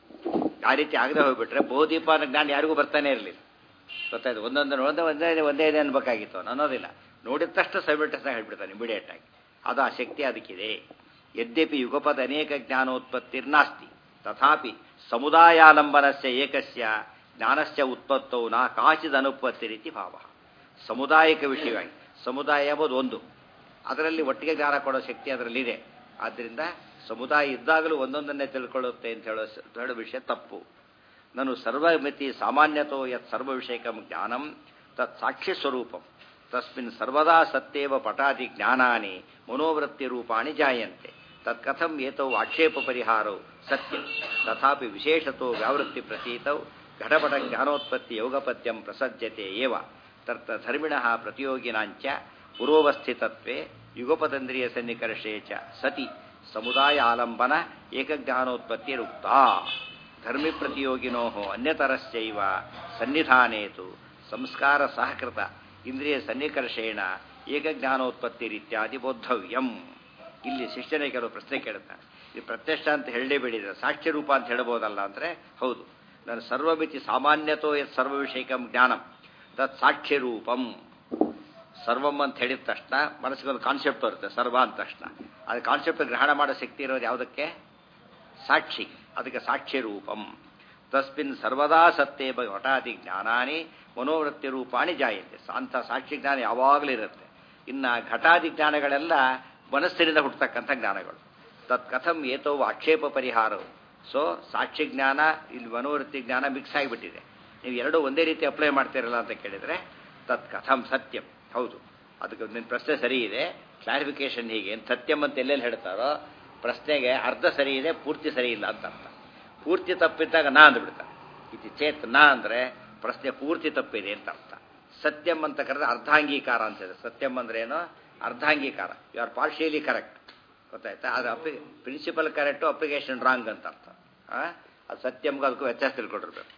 A: ಆ ರೀತಿ ಆಗದೆ ಹೋಗ್ಬಿಟ್ರೆ ಬಹುದೀಪ ಅನ್ನೋ ಜ್ಞಾನ ಯಾರಿಗೂ ಬರ್ತಾನೆ ಇರಲಿಲ್ಲ ಗೊತ್ತಾಯ್ತು ಒಂದೊಂದು ಒಂದೇ ಒಂದೇ ಒಂದೇ ಇದೆ ಅನ್ಬೇಕಾಗಿತ್ತು ಅವ್ನು ಅನ್ನೋದಿಲ್ಲ ನೋಡಿದ ತಕ್ಷಣ ಸೈಮಿಲ್ಟೇಸ್ ಆಗಿ ಹೇಳ್ಬಿಡ್ತಾನೆ ಇಮಿಡಿಯೇಟ್ ಆಗಿ ಅದು ಆ ಶಕ್ತಿ ಅದಕ್ಕಿದೆ ಯದ್ಯಪಿ ಯುಗಪದ ಅನೇಕ ಜ್ಞಾನೋತ್ಪತ್ತಿರ್ನಾಸ್ತಿ ತಥಾಪಿ ಸಮುದಾಯಾಲಂಬನಸ್ಯ ಏಕಸ್ಯ ಜ್ಞಾನಸ್ಯ ಉತ್ಪತ್ತೌ ನಾ ಕಾಚಿದ ಅನುಪತ್ತಿ ರೀತಿ ಭಾವ ಸಮುದಾಯಿಕ ವಿಷಯವಾಗಿ ಸಮುದಾಯ ಎಂಬುದು ಒಂದು ಅದರಲ್ಲಿ ಒಟ್ಟಿಗೆ ಜ್ಞಾನ ಕೊಡೋ ಶಕ್ತಿ ಅದರಲ್ಲಿದೆ ಆದ್ದರಿಂದ ಸಮುದಾಯ ಇದ್ದಾಗಲೂ ಒಂದೊಂದನ್ನೇ ತಿಳ್ಕೊಳ್ಳುತ್ತೆ ಅಂತ ಹೇಳೋ ಹೇಳೋ ವಿಷಯ ತಪ್ಪು ನಾನು ಸರ್ವಮಿತಿ ಸಾಮಾನ್ಯತೋ ಯತ್ ಸರ್ವ ವಿಷಯಕಂ ಜ್ಞಾನಂ ತತ್ ಸಾಕ್ಷ್ಯ ಸ್ವರೂಪಂ ತಸ್ಮಿನ್ ಸರ್ವದಾ ಸತ್ಯೇವ ಪಟಾದಿ ಜ್ಞಾನಾನಿ ಮನೋವೃತ್ತಿ ರೂಪಾಣಿ ಜಾಯಂತೆ ತತ್ ಕಥಂ ಏತೌ ಆಕ್ಷೇಪ ಪರಿಹಾರೌ ಸತ್ಯ ತಥಾಪಿ ವಿಶೇಷತೋ ವ್ಯಾವೃತ್ತಿ ಪ್ರತೀತೌ ಘಟಪಟ ಜ್ಞಾನೋತ್ಪತ್ತಿ ಯೋಗಪದ್ಯಂ ಪ್ರಸಜ್ಯತೆ ಏವ ತರ್ಥ ಧರ್ಮಿಣಃ ಪ್ರತಿಯೋಗಿನಾಂಚ ಪೂರ್ವವಸ್ಥಿತತ್ವೇ ಯುಗಪದಂದ್ರಿಯ ಸನ್ನಿಕರ್ಷೇ ಚ ಸತಿ ಸಮುದಾಯ ಆಲಂಬನ ಏಕಜ್ಞಾನೋತ್ಪತ್ತಿರುಕ್ತ ಧರ್ಮಿ ಪ್ರತಿಯೋಗಿನೋ ಅನ್ಯತರಶ್ಚೈವ ಸನ್ನಿಧಾನೇತು ಸಂಸ್ಕಾರ ಸಹಕೃತ ಇಂದ್ರಿಯ ಸನ್ನಿಕರ್ಷೇಣ ಏಕಜ್ಞಾನೋತ್ಪತ್ತಿರಿತ್ಯಾದಿ ಬೋದ್ಧವ್ಯಂ ಇಲ್ಲಿ ಶಿಷ್ಯನೇ ಕೆಲವು ಪ್ರಶ್ನೆ ಕೇಳುತ್ತಾರೆ ಈ ಪ್ರತ್ಯಕ್ಷ ಅಂತ ಹೇಳಲೇಬೇಡಿದ್ರೆ ಸಾಕ್ಷ್ಯ ರೂಪ ಅಂತ ಹೇಳ್ಬೋದಲ್ಲ ಅಂದರೆ ಹೌದು ನಾನು ಸರ್ವಮಿತಿ ಸಾಮಾನ್ಯತೋ ಯತ್ ಸರ್ವ ವಿಷಯಕಂ ಜ್ಞಾನಂ ತತ್ ಸಾಕ್ಷ್ಯ ರೂಪಂ ಸರ್ವಂ ಅಂತ ಹೇಳಿದ ತಕ್ಷಣ ಮನಸ್ಸಿಗೆ ಒಂದು ಕಾನ್ಸೆಪ್ಟ್ ಬರುತ್ತೆ ಸರ್ವ ಅಂದ ತಕ್ಷಣ ಅದು ಕಾನ್ಸೆಪ್ಟ್ ಗ್ರಹಣ ಮಾಡೋ ಶಕ್ತಿ ಇರೋದು ಯಾವುದಕ್ಕೆ ಸಾಕ್ಷಿ ಅದಕ್ಕೆ ಸಾಕ್ಷ್ಯ ರೂಪಂ ತಸ್ಮಿನ್ ಸರ್ವದಾ ಸತ್ಯೇ ಘಟಾದಿ ಜ್ಞಾನಾನಿ ಮನೋವೃತ್ತಿ ರೂಪಾಣಿ ಜಾಯಂತೆ ಅಂತ ಸಾಕ್ಷಿ ಜ್ಞಾನ ಯಾವಾಗಲೂ ಇರುತ್ತೆ ಇನ್ನು ಘಟಾದಿ ಜ್ಞಾನಗಳೆಲ್ಲ ಮನಸ್ಸಿನಿಂದ ಹುಟ್ಟತಕ್ಕಂಥ ಜ್ಞಾನಗಳು ತತ್ ಕಥಂ ಏತೋ ಆಕ್ಷೇಪ ಪರಿಹಾರವು ಸೊ ಸಾಕ್ಷಿ ಜ್ಞಾನ ಇಲ್ಲಿ ಮನೋವೃತ್ತಿ ಜ್ಞಾನ ಮಿಕ್ಸ್ ಆಗಿಬಿಟ್ಟಿದೆ ನೀವು ಎರಡೂ ಒಂದೇ ರೀತಿ ಅಪ್ಲೈ ಮಾಡ್ತೀರಲ್ಲ ಅಂತ ಕೇಳಿದರೆ ತತ್ ಕಥಂ ಸತ್ಯಂ ಹೌದು ಅದಕ್ಕೆ ನಿನ್ನ ಪ್ರಶ್ನೆ ಸರಿ ಇದೆ ಕ್ಲಾರಿಫಿಕೇಶನ್ ಹೀಗೆ ಸತ್ಯಂ ಅಂತ ಎಲ್ಲೆಲ್ಲಿ ಹೇಳ್ತಾರೋ ಪ್ರಶ್ನೆಗೆ ಅರ್ಧ ಸರಿ ಇದೆ ಪೂರ್ತಿ ಸರಿ ಇಲ್ಲ ಅಂತ ಅರ್ಥ ಪೂರ್ತಿ ತಪ್ಪಿದ್ದಾಗ ನಾ ಅಂದ್ಬಿಡ್ತಾರೆ ಇದು ಚೇತ್ ನಾ ಅಂದರೆ ಪ್ರಶ್ನೆ ಪೂರ್ತಿ ತಪ್ಪಿದೆ ಅಂತ ಅರ್ಥ ಸತ್ಯಂ ಅಂತ ಕರೆದ್ರೆ ಅರ್ಧಾಂಗೀಕಾರ ಅಂತಿದೆ ಸತ್ಯಂ ಅಂದ್ರೆ ಏನು ಅರ್ಧಾಂಗೀಕಾರ ಯು ಆರ್ ಪಾರ್ಷಿಯಲಿ ಕರೆಕ್ಟ್ ಗೊತ್ತಾಯ್ತಾ ಅದು apply principle correct application wrong ಅಂತ ಅರ್ಥ ಅದು ಸತ್ಯಂಗೆ ಅದಕ್ಕೂ ವ್ಯತ್ಯಾಸ ತಿಳ್ಕೊಂಡಿರ್ಬೇಕು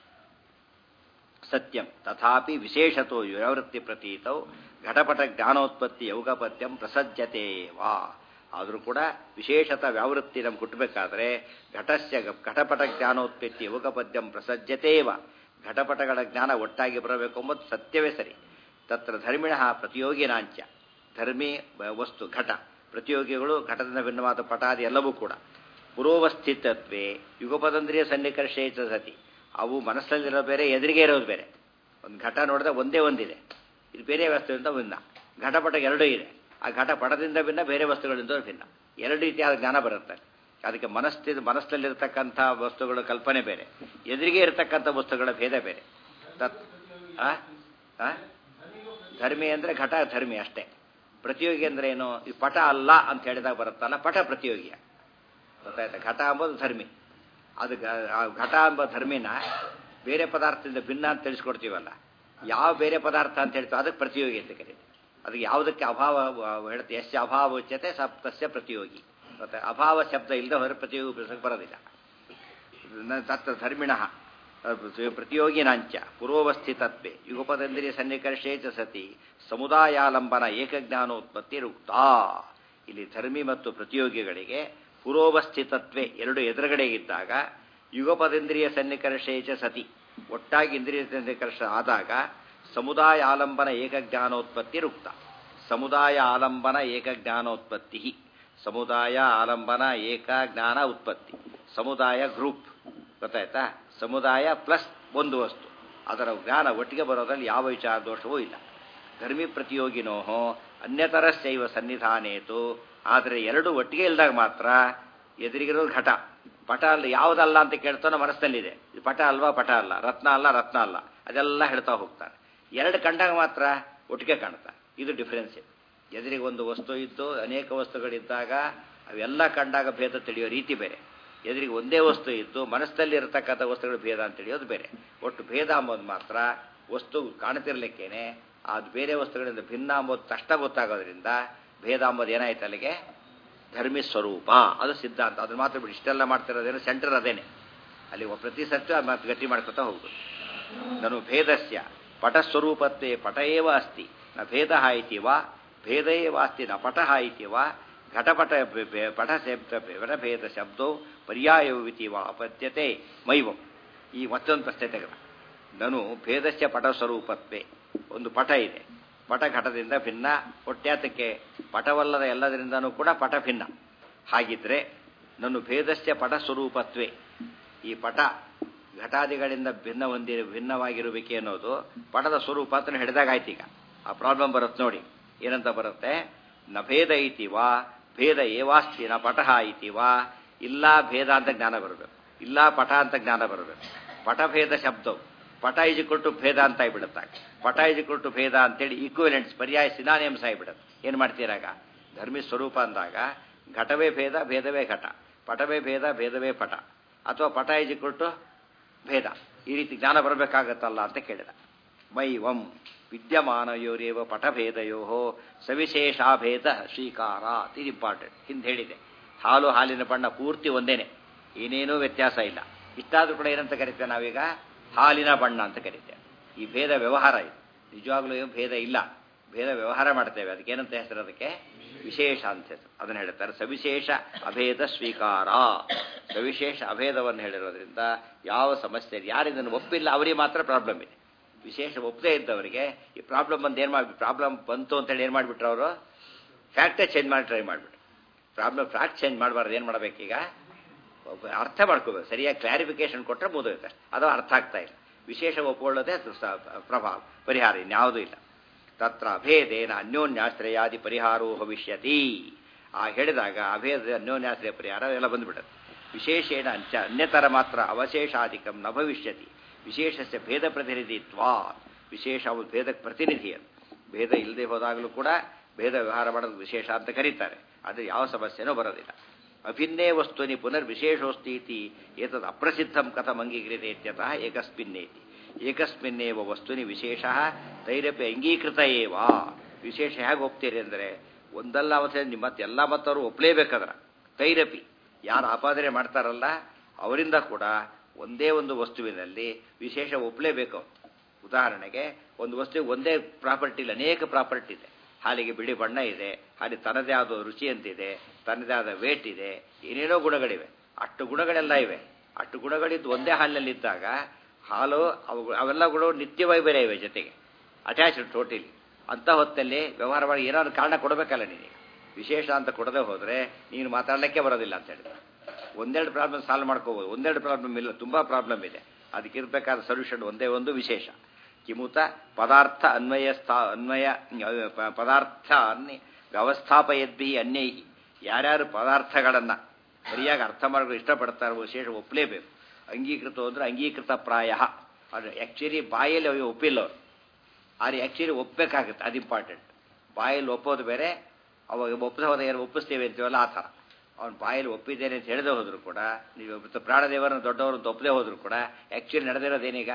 A: ಸತ್ಯಂ ತಥಾಪಿ ವಿಶೇಷತೋ ವ್ಯವೃತ್ತಿ ಪ್ರತೀತೌ ಘಟಪಟ ಜ್ಞಾನೋತ್ಪತ್ತಿ ಯೌಗಪತ್ಯಂ ಪ್ರಸಜ್ಜತೆ ವಾ ಆದರೂ ಕೂಡ ವಿಶೇಷತ ವ್ಯಾವೃತ್ತಿ ನಮ್ಗೆ ಹುಟ್ಟಬೇಕಾದ್ರೆ ಘಟಸ್ಯ ಘಟಪಟ ಜ್ಞಾನೋತ್ಪತ್ತಿ ಯೌಗಪದ್ಯಂ ಪ್ರಸಜ್ಜತೇವ ಘಟಪಟಗಳ ಜ್ಞಾನ ಒಟ್ಟಾಗಿ ಬರಬೇಕು ಎಂಬುದು ಸತ್ಯವೇ ಸರಿ ತತ್ರ ಧರ್ಮಿಣ ಪ್ರತಿಯೋಗಿನಾಂಚ ಧರ್ಮಿ ವಸ್ತು ಘಟ ಪ್ರತಿಯೋಗಿಗಳು ಘಟದಿಂದ ಭಿನ್ನವಾದ ಪಟಾದಿ ಎಲ್ಲವೂ ಕೂಡ ಪುರೋವಸ್ಥಿತತ್ವೇ ಯುಗಪದಂದ್ರಿಯ ಸನ್ನಿಕರ್ಷೇ ಚ ಸತಿ ಅವು ಮನಸ್ಸಲ್ಲಿರೋ ಬೇರೆ ಎದುರಿಗೆ ಇರೋದು ಬೇರೆ ಒಂದು ಘಟ ನೋಡಿದ್ರೆ ಒಂದೇ ಒಂದಿದೆ ಇದು ಬೇರೆ ವಸ್ತುವಿಂದ ಭಿನ್ನ ಘಟಪಟ ಎರಡೂ ಇದೆ ಆ ಘಟಪಟದಿಂದ ಭಿನ್ನ ಬೇರೆ ವಸ್ತುಗಳಿಂದ ಭಿನ್ನ ಎರಡು ರೀತಿಯಾದ ಜ್ಞಾನ ಬರುತ್ತೆ ಅದಕ್ಕೆ ಮನಸ್ಸಿ ಮನಸ್ಸಲ್ಲಿರ್ತಕ್ಕಂಥ ವಸ್ತುಗಳ ಕಲ್ಪನೆ ಬೇರೆ ಎದುರಿಗೆ ಇರತಕ್ಕಂಥ ವಸ್ತುಗಳ ಭೇದ ಬೇರೆ ತತ್ ಆ? ಆ? ಧರ್ಮಿ ಅಂದರೆ ಘಟ ಧರ್ಮಿ ಅಷ್ಟೇ ಪ್ರತಿಯೋಗಿ ಅಂದ್ರೆ ಏನು ಈ ಪಟ ಅಲ್ಲ ಅಂತ ಹೇಳಿದಾಗ ಬರುತ್ತಲ್ಲ ಪಟ ಪ್ರತಿಯೋಗಿಯ ಗೊತ್ತಾಯ್ತಾ ಘಟ ಅಂಬೋದು ಧರ್ಮಿ ಅದು ಗ- ಆ ಘಟ ಎಂಬ ಧರ್ಮಿನ ಬೇರೆ ಪದಾರ್ಥದಿಂದ ಭಿನ್ನ ಅಂತ ತಿಳಿಸ್ಕೊಡ್ತೀವಲ್ಲ ಯಾವ ಬೇರೆ ಪದಾರ್ಥ ಅಂತ ಹೇಳ್ತೀವಿ ಅದಕ್ಕೆ ಪ್ರತಿಯೋಗಿ ಅಂತ ಕರೀತೀವಿ ಅದಕ್ಕೆ ಯಾವುದಕ್ಕೆ ಅಭಾವ ಹೇಳ್ತೀವಿ ಎಷ್ಟು ಅಭಾವ ಉಚ್ಯತೆ ಸ ತಸ್ಯ ಪ್ರತಿಯೋಗಿ ಮತ್ತೆ ಅಭಾವ ಶಬ್ದ ಇಲ್ಲದೆ ಹೋದರೆ ಪ್ರತಿಯೋಗಿ ಉಪಯೋಗಕ್ಕೆ ಬರೋದಿಲ್ಲ ನ- ತತ್ರ ಧರ್ಮಿಣ ಪ್ರತಿಯೋಗಿನಾಂಚ ಪೂರ್ವವಸ್ಥಿತತ್ವೆ ಯುಗಪದಂದ್ರಿಯ ಸನ್ನಿಕರ್ಷೇ ಚ ಸತಿ ಸಮುದಾಯಾಲಂಬನ ಏಕಜ್ಞಾನೋತ್ಪತ್ತಿ ರುಕ್ತಾ ಇಲ್ಲಿ ಧರ್ಮಿ ಮತ್ತು ಪ್ರತಿಯೋಗಿಗಳಿಗೆ ಪೂರ್ವವಸ್ಥಿತತ್ವೆ ಎರಡು ಎದುರುಗಡೆ ಇದ್ದಾಗ ಯುಗಪದೇಂದ್ರಿಯ ಸನ್ನಿಕರ್ಷೇ ಚ ಸತಿ ಒಟ್ಟಾಗಿ ಇಂದ್ರಿಯ ಸನ್ನಿಕರ್ಷ ಆದಾಗ ಸಮುದಾಯ ಆಲಂಬನ ಏಕಜ್ಞಾನೋತ್ಪತ್ತಿ ರುಕ್ತ ಸಮುದಾಯ ಆಲಂಬನ ಏಕಜ್ಞಾನೋತ್ಪತ್ತಿ ಸಮುದಾಯ ಆಲಂಬನ ಏಕ ಜ್ಞಾನ ಉತ್ಪತ್ತಿ ಸಮುದಾಯ ಗ್ರೂಪ್ ಗೊತ್ತಾಯ್ತಾ ಸಮುದಾಯ ಪ್ಲಸ್ ಒಂದು ವಸ್ತು ಅದರ ಜ್ಞಾನ ಒಟ್ಟಿಗೆ ಬರೋದ್ರಲ್ಲಿ ಯಾವ ವಿಚಾರ ದೋಷವೂ ಇಲ್ಲ ಧರ್ಮಿ ಪ್ರತಿಯೋಗಿನೋ ಅನ್ಯತರಶ್ಚೈವ ಸನ್ನಿಧಾನೇತು ಆದರೆ ಎರಡು ಒಟ್ಟಿಗೆ ಇಲ್ದಾಗ ಮಾತ್ರ ಎದುರಿಗಿರೋದು ಘಟ ಪಟ ಅಲ್ಲ ಯಾವುದಲ್ಲ ಅಂತ ಕೇಳ್ತಾನೋ ಮನಸ್ಸಲ್ಲಿದೆ ಇದು ಪಟ ಅಲ್ವಾ ಪಟ ಅಲ್ಲ ರತ್ನ ಅಲ್ಲ ರತ್ನ ಅಲ್ಲ ಅದೆಲ್ಲ ಹೇಳ್ತಾ ಹೋಗ್ತಾನೆ ಎರಡು ಕಂಡಾಗ ಮಾತ್ರ ಒಟ್ಟಿಗೆ ಕಾಣ್ತಾ ಇದು ಡಿಫರೆನ್ಸ್ ಎದುರಿಗೆ ಒಂದು ವಸ್ತು ಇದ್ದು ಅನೇಕ ವಸ್ತುಗಳಿದ್ದಾಗ ಅವೆಲ್ಲ ಕಂಡಾಗ ಭೇದ ತಿಳಿಯೋ ರೀತಿ ಬೇರೆ ಎದುರಿಗೆ ಒಂದೇ ವಸ್ತು ಇದ್ದು ಮನಸ್ಸಲ್ಲಿ ಇರತಕ್ಕಂಥ ವಸ್ತುಗಳ ಭೇದ ಅಂತ ತಿಳಿಯೋದು ಬೇರೆ ಒಟ್ಟು ಭೇದ ಅಂಬೋದು ಮಾತ್ರ ವಸ್ತು ಕಾಣ್ತಿರ್ಲಿಕ್ಕೇನೆ ಅದು ಬೇರೆ ವಸ್ತುಗಳಿಂದ ಭಿನ್ನ ಅಂಬೋದು ತಕ್ಷಣ ಗೊತ್ತಾಗೋದ್ರಿಂದ ಭೇದ ಅಂಬೋದು ಏನಾಯ್ತು ಅಲ್ಲಿಗೆ ಧರ್ಮಿ ಸ್ವರೂಪ ಅದು ಸಿದ್ಧಾಂತ ಅದನ್ನ ಮಾತ್ರ ಬಿಡಿ ಇಷ್ಟೆಲ್ಲ ಮಾಡ್ತಿರೋದೇನು ಸೆಂಟರ್ ಅದೇನೆ ಅಲ್ಲಿ ಪ್ರತಿ ಸತ್ಯ ಮತ್ತೆ ಗಟ್ಟಿ ಮಾಡ್ಕೊತಾ ಹೋಗುದು ನಾನು ಭೇದಸ್ಯ ಪಟಸ್ವರೂಪತ್ವೇ ಪಟ ಏವ ಅಸ್ತಿ ನ ಭೇದ ಇತಿ ವಾ ಭೇದ ಏವ ಅಸ್ತಿ ನ ಪಟ ಇತಿ ವಾ ಘಟಪಟ ಭೆ- ಭೆ- ಪಟ ಶಬ್ದ ಪಟಭೇದ ಶಬ್ದೋ ಪರ್ಯಾಯವಿತಿ ವಾ ಅಪದ್ಯತೆ ಮೈವಂ ಈ ಮತ್ತೊಂದು ಪ್ರಶ್ನೆ ತೆಗೆದ ನಾನು ಭೇದಸ್ಯ ಪಟ ಸ್ವರೂಪತ್ವೇ ಒಂದು ಪಟ ಇದೆ ಪಟ ಘಟದಿಂದ ಭಿನ್ನ ಒಟ್ಟ್ಯಾತಕ್ಕೆ ಪಟವಲ್ಲದ ಎಲ್ಲದರಿಂದನೂ ಕೂಡ ಪಟ ಭಿನ್ನ ಹಾಗಿದ್ರೆ ನಾನು ಭೇದಸ್ಯ ಪಟ ಸ್ವರೂಪತ್ವೇ ಈ ಪಟ ಘಟಾದಿಗಳಿಂದ ಭಿನ್ನ ಹೊಂದಿ ಭಿನ್ನವಾಗಿರಬೇಕೆ ಅನ್ನೋದು ಪಟದ ಸ್ವರೂಪ ಅಂತ ಹಿಡಿದಾಗ ಆಯ್ತು ಈಗ ಆ ಪ್ರಾಬ್ಲಮ್ ಬರುತ್ತೆ ನೋಡಿ ಏನಂತ ಬರುತ್ತೆ ನ ಭೇದ ಐತಿ ವಾ ಭೇದ ಏವಾಸ್ತಿ ನ ಪಟಃ ಐತಿ ವಾ ಇಲ್ಲ ಭೇದ ಅಂತ ಜ್ಞಾನ ಬರಬೇಕು ಇಲ್ಲ ಪಟ ಅಂತ ಜ್ಞಾನ ಬರಬೇಕು ಪಟಭೇದ ಶಬ್ದವು ಪಟ ಇಜಿಕೊಟ್ಟು ಭೇದ ಅಂತ ಆಗಿಬಿಡುತ್ತೆ ಪಟ ಇಜಿಕೊಟ್ಟು ಭೇದ ಅಂತೇಳಿ ಈಕ್ವಿಲೆಂಟ್ಸ್ ಪರ್ಯಾಯ ಸಿನಾನಿಯಮ್ಸ್ ಆಗಿಬಿಡುತ್ತೆ ಏನು ಮಾಡ್ತೀರಾಗ ಧರ್ಮಿ ಸ್ವರೂಪ ಅಂದಾಗ ಘಟವೇ ಭೇದ ಭೇದವೇ ಘಟ ಪಟವೇ ಭೇದ ಭೇದವೇ ಪಟ ಅಥವಾ ಪಟ ಇಜಿಕೊಟ್ಟು ಭೇದ ಈ ರೀತಿ ಜ್ಞಾನ ಬರಬೇಕಾಗತ್ತಲ್ಲ ಅಂತ ಕೇಳಿದ ಮೈವಂ ವಿದ್ಯಮಾನಯೋರೇವ ಪಟಭೇದಯೋ ಸವಿಶೇಷಾಭೇದ ಶ್ರೀಕಾರ ಇದು ಇಂಪಾರ್ಟೆಂಟ್ ಹಿಂದೆ ಹೇಳಿದೆ ಹಾಲು ಹಾಲಿನ ಬಣ್ಣ ಪೂರ್ತಿ ಒಂದೇನೆ ಏನೇನೂ ವ್ಯತ್ಯಾಸ ಇಲ್ಲ ಇಷ್ಟಾದರೂ ಕೂಡ ಏನಂತ ಕರಿತೇವೆ ನಾವೀಗ ಹಾಲಿನ ಬಣ್ಣ ಅಂತ ಕರಿತೇವೆ ಈ ಭೇದ ವ್ಯವಹಾರ ಇದು ನಿಜವಾಗ್ಲೂ ಏನು ಭೇದ ಇಲ್ಲ ಭೇದ ವ್ಯವಹಾರ ಮಾಡ್ತೇವೆ ಅದಕ್ಕೆ ಏನಂತ ಹೆಸರು ಅದಕ್ಕೆ ವಿಶೇಷ ಅಂತ ಹೆಸರು ಅದನ್ನು ಹೇಳ್ತಾರೆ ಸವಿಶೇಷ ಅಭೇದ ಸ್ವೀಕಾರ ಸವಿಶೇಷ ಅಭೇದವನ್ನು ಹೇಳಿರೋದ್ರಿಂದ ಯಾವ ಸಮಸ್ಯೆ ಇಲ್ಲ. ಯಾರು ಇದನ್ನು ಒಪ್ಪಿಲ್ಲ ಅವರಿಗೆ ಮಾತ್ರ ಪ್ರಾಬ್ಲಮ್ ಇದೆ ವಿಶೇಷ ಒಪ್ಪದೇ ಇದ್ದವರಿಗೆ ಈ ಪ್ರಾಬ್ಲಮ್ ಬಂದು ಏನು ಮಾಡಿ ಪ್ರಾಬ್ಲಮ್ ಬಂತು ಅಂತೇಳಿ ಏನು ಮಾಡಿಬಿಟ್ರು ಅವರು ಫ್ಯಾಕ್ಟೇ ಚೇಂಜ್ ಮಾಡಿ ಟ್ರೈ ಮಾಡಿಬಿಟ್ರು ಪ್ರಾಬ್ಲಮ್ ಫ್ಯಾಕ್ಟ್ ಚೇಂಜ್ ಮಾಡಬಾರ್ದು ಏನು ಮಾಡಬೇಕೀಗ ಒಬ್ಬ ಅರ್ಥ ಮಾಡ್ಕೋಬೇಕು ಸರಿಯಾಗಿ ಕ್ಲಾರಿಫಿಕೇಶನ್ ಕೊಟ್ಟರೆ ಮುಗಿದೋಗುತ್ತೆ ಅದು ಅರ್ಥ ಆಗ್ತಾ ಇಲ್ಲ ವಿಶೇಷ ಒಪ್ಪಿಕೊಳ್ಳೋದೇ ಅದು ಸ- ಪ್ರಭಾವ ಪರಿಹಾರ ಇನ್ಯಾವುದೂ ಇಲ್ಲ ತತ್ರ ಅಭೇದೇನ ಅನ್ಯೋನ್ಯಾಶ್ರಯಾದಿ ಪರಿಹಾರೋ ಭವಿಷ್ಯತಿ ಆ ಹೇಳಿದಾಗ ಅಭೇದ ಅನ್ಯೋನ್ಯಾಶ್ರಯ ಪರಿಹಾರ ಎಲ್ಲ ಬಂದ್ಬಿಡುತ್ತೆ ವಿಶೇಷೇಣ ಅಂಚ ಅನ್ಯತರ ಮಾತ್ರ ಅವಶೇಷಾಧಿಕಂ ನ ಭವಿಷ್ಯತಿ ವಿಶೇಷಸ್ಯ ಭೇದ ಪ್ರತಿನಿಧಿತ್ವ ವಿಶೇಷ ಅವು ಭೇದಕ್ಕೆ ಪ್ರತಿನಿಧಿ ಅದು ಭೇದ ಇಲ್ಲದೆ ಹೋದಾಗಲೂ ಕೂಡ ಭೇದ ವ್ಯವಹಾರ ಮಾಡೋದು ವಿಶೇಷ ಅಂತ ಕರೀತಾರೆ ಅದು ಯಾವ ಸಮಸ್ಯೆನೂ ಬರೋದಿಲ್ಲ ಅಭಿನ್ನೇ ವಸ್ತುನಿ ಪುನರ್ವಿಶೇಷೋಸ್ತಿ ಇತಿ ಏತದ್ ಅಪ್ರಸಿದ್ಧಂ ಕಥಂ ಅಂಗೀಕ್ರಿಯತೆ ಇತ್ಯತಃ ಏಕಸ್ಮಿನ್ನೇತಿ ಏಕಸ್ಮಿನ್ನೇವ ವಸ್ತುನಿ ವಿಶೇಷ ತೈರಪಿ ಅಂಗೀಕೃತ ಏವ ವಿಶೇಷ ಹೇಗೆ ಒಪ್ತೀರಿ ಅಂದರೆ ಒಂದಲ್ಲ ಅವತ್ತೆ ನಿಮ್ಮ ಎಲ್ಲ ಮತ್ತವರು ಒಪ್ಪಲೇಬೇಕಾದ್ರ ತೈರಪಿ ಯಾರು ಆಪಾದನೆ ಮಾಡ್ತಾರಲ್ಲ ಅವರಿಂದ ಕೂಡ ಒಂದೇ ಒಂದು ವಸ್ತುವಿನಲ್ಲಿ ವಿಶೇಷ ಒಪ್ಪಲೇಬೇಕು ಉದಾಹರಣೆಗೆ ಒಂದು ವಸ್ತುವಿಗೆ ಒಂದೇ ಪ್ರಾಪರ್ಟಿ ಇಲ್ಲ ಅನೇಕ ಪ್ರಾಪರ್ಟಿ ಇದೆ ಹಾಲಿಗೆ ಬಿಳಿ ಬಣ್ಣ ಇದೆ ಹಾಲಿಗೆ ತನ್ನದೇ ಆದ ರುಚಿ ಅಂತಿದೆ ತನ್ನದೇ ಆದ ವೇಟ್ ಇದೆ ಏನೇನೋ ಗುಣಗಳಿವೆ ಅಷ್ಟು ಗುಣಗಳೆಲ್ಲ ಇವೆ ಅಷ್ಟು ಗುಣಗಳಿದ್ದು ಒಂದೇ ಹಾಲಿನಲ್ಲಿದ್ದಾಗ ಹಾಲು ಅವು ಅವೆಲ್ಲ ಗುಣಗಳು ನಿತ್ಯವಾಗಿ ಬೇರೆ ಇವೆ ಜೊತೆಗೆ ಅಟ್ಯಾಚ್ಡ್ ಟೋಟಲಿ ಅಂಥ ಹೊತ್ತಲ್ಲಿ ವ್ಯವಹಾರ ಮಾಡಿ ಏನಾದ್ರು ಕಾರಣ ಕೊಡಬೇಕಲ್ಲ ನೀನು ವಿಶೇಷ ಅಂತ ಕೊಡದೆ ಹೋದರೆ ನೀನು ಮಾತಾಡಲಿಕ್ಕೆ ಬರೋದಿಲ್ಲ ಅಂತ ಹೇಳಿದ್ರೆ ಒಂದೆರಡು ಪ್ರಾಬ್ಲಮ್ ಸಾಲ್ವ್ ಮಾಡ್ಕೋಬೋದು ಒಂದೆರಡು ಪ್ರಾಬ್ಲಮ್ ಇಲ್ಲ ತುಂಬ ಪ್ರಾಬ್ಲಮ್ ಇದೆ ಅದಕ್ಕೆ ಇರಬೇಕಾದ ಸೊಲ್ಯೂಷನ್ ಒಂದೇ ಒಂದು ವಿಶೇಷ ಕಿಮುತ ಪದಾರ್ಥ ಅನ್ವಯ ಸ್ಥಾ ಅನ್ವಯ ಪ- ಪದಾರ್ಥ ಅನ್ಯ ವ್ಯವಸ್ಥಾಪಯದ್ಭಿ ಅನ್ಯೈ ಯಾರ್ಯಾರು ಪದಾರ್ಥಗಳನ್ನು ಸರಿಯಾಗಿ ಅರ್ಥ ಮಾಡಲು ಇಷ್ಟಪಡ್ತಾರೋ ವಿಶೇಷ ಒಪ್ಪಲೇಬೇಕು ಅಂಗೀಕೃತ ಅಂದರೆ ಅಂಗೀಕೃತ ಪ್ರಾಯ ಅದು ಆ್ಯಕ್ಚುಲಿ ಬಾಯಲ್ಲಿ ಅವು ಒಪ್ಪಿಲ್ಲ ಅವರು ಆದರೆ ಆ್ಯಕ್ಚುಲಿ ಒಪ್ಪಬೇಕಾಗುತ್ತೆ ಅದು ಇಂಪಾರ್ಟೆಂಟ್ ಬಾಯಲ್ಲಿ ಒಪ್ಪೋದು ಬೇರೆ ಅವಾಗ ಒಪ್ಪದ ಹೋದ ಏನು ಒಪ್ಪಿಸ್ತೇವೆ ಅಂತೀವಲ್ಲ ಆ ಥರ ಅವ್ನು ಬಾಯಲ್ಲಿ ಒಪ್ಪಿದ್ದೇನೆ ಅಂತ ಹೇಳದೆ ಹೋದ್ರು ಕೂಡ ನೀವು ಇವತ್ತು ಪ್ರಾಣದೇವರನ್ನು ದೊಡ್ಡವರು ಅಂತ ಒಪ್ಪದೆ ಹೋದ್ರು ಕೂಡ ಆ್ಯಕ್ಚುಲಿ ನಡೆದಿರೋದೇನೀಗ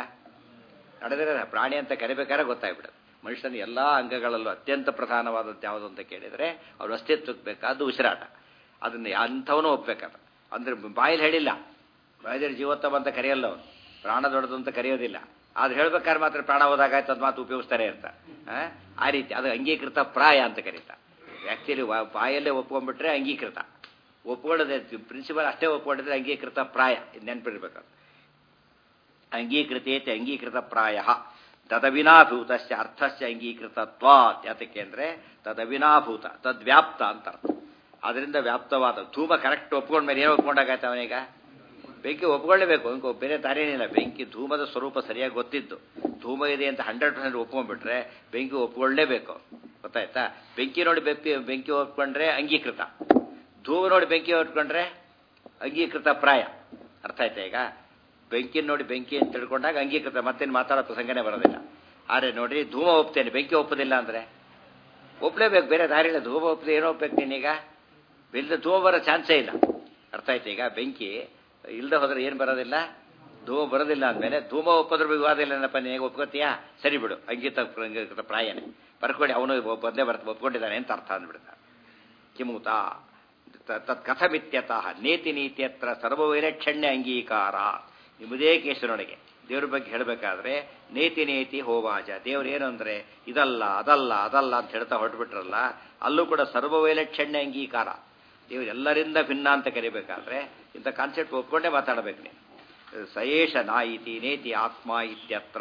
A: ನಡೆದಿರೋ ಪ್ರಾಣಿ ಅಂತ ಕರಿಬೇಕಾದ್ರೆ ಗೊತ್ತಾಗ್ಬಿಡುತ್ತೆ ಮನುಷ್ಯನ ಎಲ್ಲ ಅಂಗಗಳಲ್ಲೂ ಅತ್ಯಂತ ಪ್ರಧಾನವಾದದ್ದು ಯಾವುದು ಅಂತ ಕೇಳಿದರೆ ಅವ್ರ ಅಸ್ತಿತ್ವಕ್ಕೆ ಬೇಕಾದ್ದು ಉಸಿರಾಟ ಅದನ್ನು ಅಂಥವನು ಒಪ್ಬೇಕಾದ ಅಂದರೆ ಬಾಯಲ್ಲಿ ಹೇಳಿಲ್ಲ ಬಾಯಲ್ಲಿ ಜೀವೋತ್ತಮ ಅಂತ ಕರೆಯಲ್ಲ ಅವನು ಪ್ರಾಣ ದೊಡ್ಡದು ಅಂತ ಕರೆಯೋದಿಲ್ಲ ಆದ್ರೆ ಹೇಳ್ಬೇಕಾದ್ರೆ ಮಾತ್ರ ಪ್ರಾಣ ಹೋದಾಗಾಯ್ತು ಅದು ಮಾತು ಉಪಯೋಗಿಸ್ತಾರೆ ಇರ್ತಾರೆ ಆ? ಆ ರೀತಿ ಅದು ಅಂಗೀಕೃತ ಪ್ರಾಯ ಅಂತ ಕರೀತಾರೆ ಆ್ಯಕ್ಚುಲಿ ಬಾಯಲ್ಲೇ ಒಪ್ಕೊಂಡ್ಬಿಟ್ರೆ ಅಂಗೀಕೃತ ಒಪ್ಕೊಳ್ಳೋದೇ ಪ್ರಿನ್ಸಿಪಲ್ ಅಷ್ಟೇ ಒಪ್ಕೊಂಡಿದ್ರೆ ಅಂಗೀಕೃತ ಪ್ರಾಯ ಇದು ನೆನಪಿರ್ಬೇಕು ಅಂಗೀಕೃತೇತೆ ಅಂಗೀಕೃತ ಪ್ರಾಯ ತದವಿನಾಭೂತಸ್ಯ ಅರ್ಥಸ್ಯ ಅಂಗೀಕೃತತ್ವಾತ್ ಯಾತಕ್ಕೆ ಅಂದರೆ ತದವಿನಾಭೂತ ತದ್ವ್ಯಾಪ್ತ ಅಂತ ಅರ್ಥ ಅದರಿಂದ ವ್ಯಾಪ್ತವಾದ ಧೂಮ ಕರೆಕ್ಟ್ ಒಪ್ಕೊಂಡ ಮೇಲೆ ಏನು ಒಪ್ಕೊಂಡಾಗಾಯ್ತು ಅವನೀಗ ಬೆಂಕಿ ಒಪ್ಕೊಳ್ಳೇಬೇಕು ಇಂಕೊ ಬೇರೆ ದಾರಿಯೇನಿಲ್ಲ ಬೆಂಕಿ ಧೂಮದ ಸ್ವರೂಪ ಸರಿಯಾಗಿ ಗೊತ್ತಿದ್ದು ಧೂಮ ಇದೆ ಅಂತ ಹಂಡ್ರೆಡ್ ಪರ್ಸೆಂಟ್ ಒಪ್ಕೊಂಡ್ಬಿಟ್ರೆ ಬೆಂಕಿ ಒಪ್ಕೊಳ್ಳೇಬೇಕು ಗೊತ್ತಾಯ್ತಾ ಬೆಂಕಿ ನೋಡಿ ಬೆಂಕಿ ಬೆಂಕಿ ಒಪ್ಕೊಂಡ್ರೆ ಅಂಗೀಕೃತ ಧೂಮ ನೋಡಿ ಬೆಂಕಿ ಒಪ್ಕೊಂಡ್ರೆ ಅಂಗೀಕೃತ ಪ್ರಾಯ ಅರ್ಥ ಆಯ್ತಾ ಈಗ ಬೆಂಕಿ ನೋಡಿ ಬೆಂಕಿ ಅಂತ ತಿಳ್ಕೊಂಡಾಗ ಅಂಗೀಕೃತ ಮತ್ತೇನು ಮಾತಾಡೋ ಪ್ರಸಂಗನೇ ಬರೋದಿಲ್ಲ ಆದರೆ ನೋಡಿ ಧೂಮ ಒಪ್ತೇನೆ ಬೆಂಕಿ ಒಪ್ಪೋದಿಲ್ಲ ಅಂದರೆ ಒಪ್ಲೇಬೇಕು ಬೇರೆ ದಾರಿ ಇಲ್ಲ ಧೂಮ ಒಪ್ಪದೆ ಏನೋ ಒಪ್ಬೇಕು ನೀನೀಗ ಇಲ್ಲದೆ ಧೂಮ ಬರೋ ಚಾನ್ಸೇ ಇಲ್ಲ ಅರ್ಥ ಆಯ್ತು ಈಗ ಬೆಂಕಿ ಇಲ್ಲದೆ ಹೋದ್ರೆ ಏನು ಬರೋದಿಲ್ಲ ಧೂಮ ಬರೋದಿಲ್ಲ ಅಂದಮೇಲೆ ಧೂಮ ಒಪ್ಪೋದ್ರ ಬಗ್ಗೆ ವಿವಾದ ಇಲ್ಲ ಏನಪ್ಪ ನೀನು ಒಪ್ಕೋತೀಯಾ ಸರಿ ಬಿಡು ಅಂಗಿತ ಅಂಗಿತ ಪ್ರಾಯನೇ ಬರ್ಕೊಳ್ಳಿ ಅವನು ಬಂದೇ ಬರ್ತ ಒಪ್ಕೊಂಡಿದ್ದಾನೆ ಅಂತ ಅರ್ಥ ಅಂದ್ಬಿಡ್ತಾನೆ ಕಿಮುತ ತ- ತತ್ ಕಥಮಿತ್ಯತಃ ನೇತಿ ನೀತಿಯತ್ರ ಸರ್ವವೈಲಕ್ಷಣ್ಯ ಅಂಗೀಕಾರ ನಿಮ್ಮದೇ ಕೇಸಿನೊಳಗೆ ದೇವ್ರ ಬಗ್ಗೆ ಹೇಳಬೇಕಾದ್ರೆ ನೇತಿ ನೇತಿ ಹೋವಾಜ ದೇವ್ರು ಏನು ಅಂದರೆ ಇದಲ್ಲ ಅದಲ್ಲ ಅದಲ್ಲ ಅಂತ ಹೇಳ್ತಾ ಹೊರಟ್ಬಿಟ್ರಲ್ಲ ಅಲ್ಲೂ ಕೂಡ ಸರ್ವವೈಲಕ್ಷಣ್ಯ ಅಂಗೀಕಾರ ದೇವ್ರು ಎಲ್ಲರಿಂದ ಭಿನ್ನ ಅಂತ ಕರಿಬೇಕಾದ್ರೆ ಇಂಥ ಕಾನ್ಸೆಪ್ಟ್ ಒಪ್ಕೊಂಡೇ ಮಾತಾಡಬೇಕು ನೀನು ಸಯೇಷ ನಾಯಿತಿ ನೇತಿ ಆತ್ಮ ಇತ್ಯತ್ರ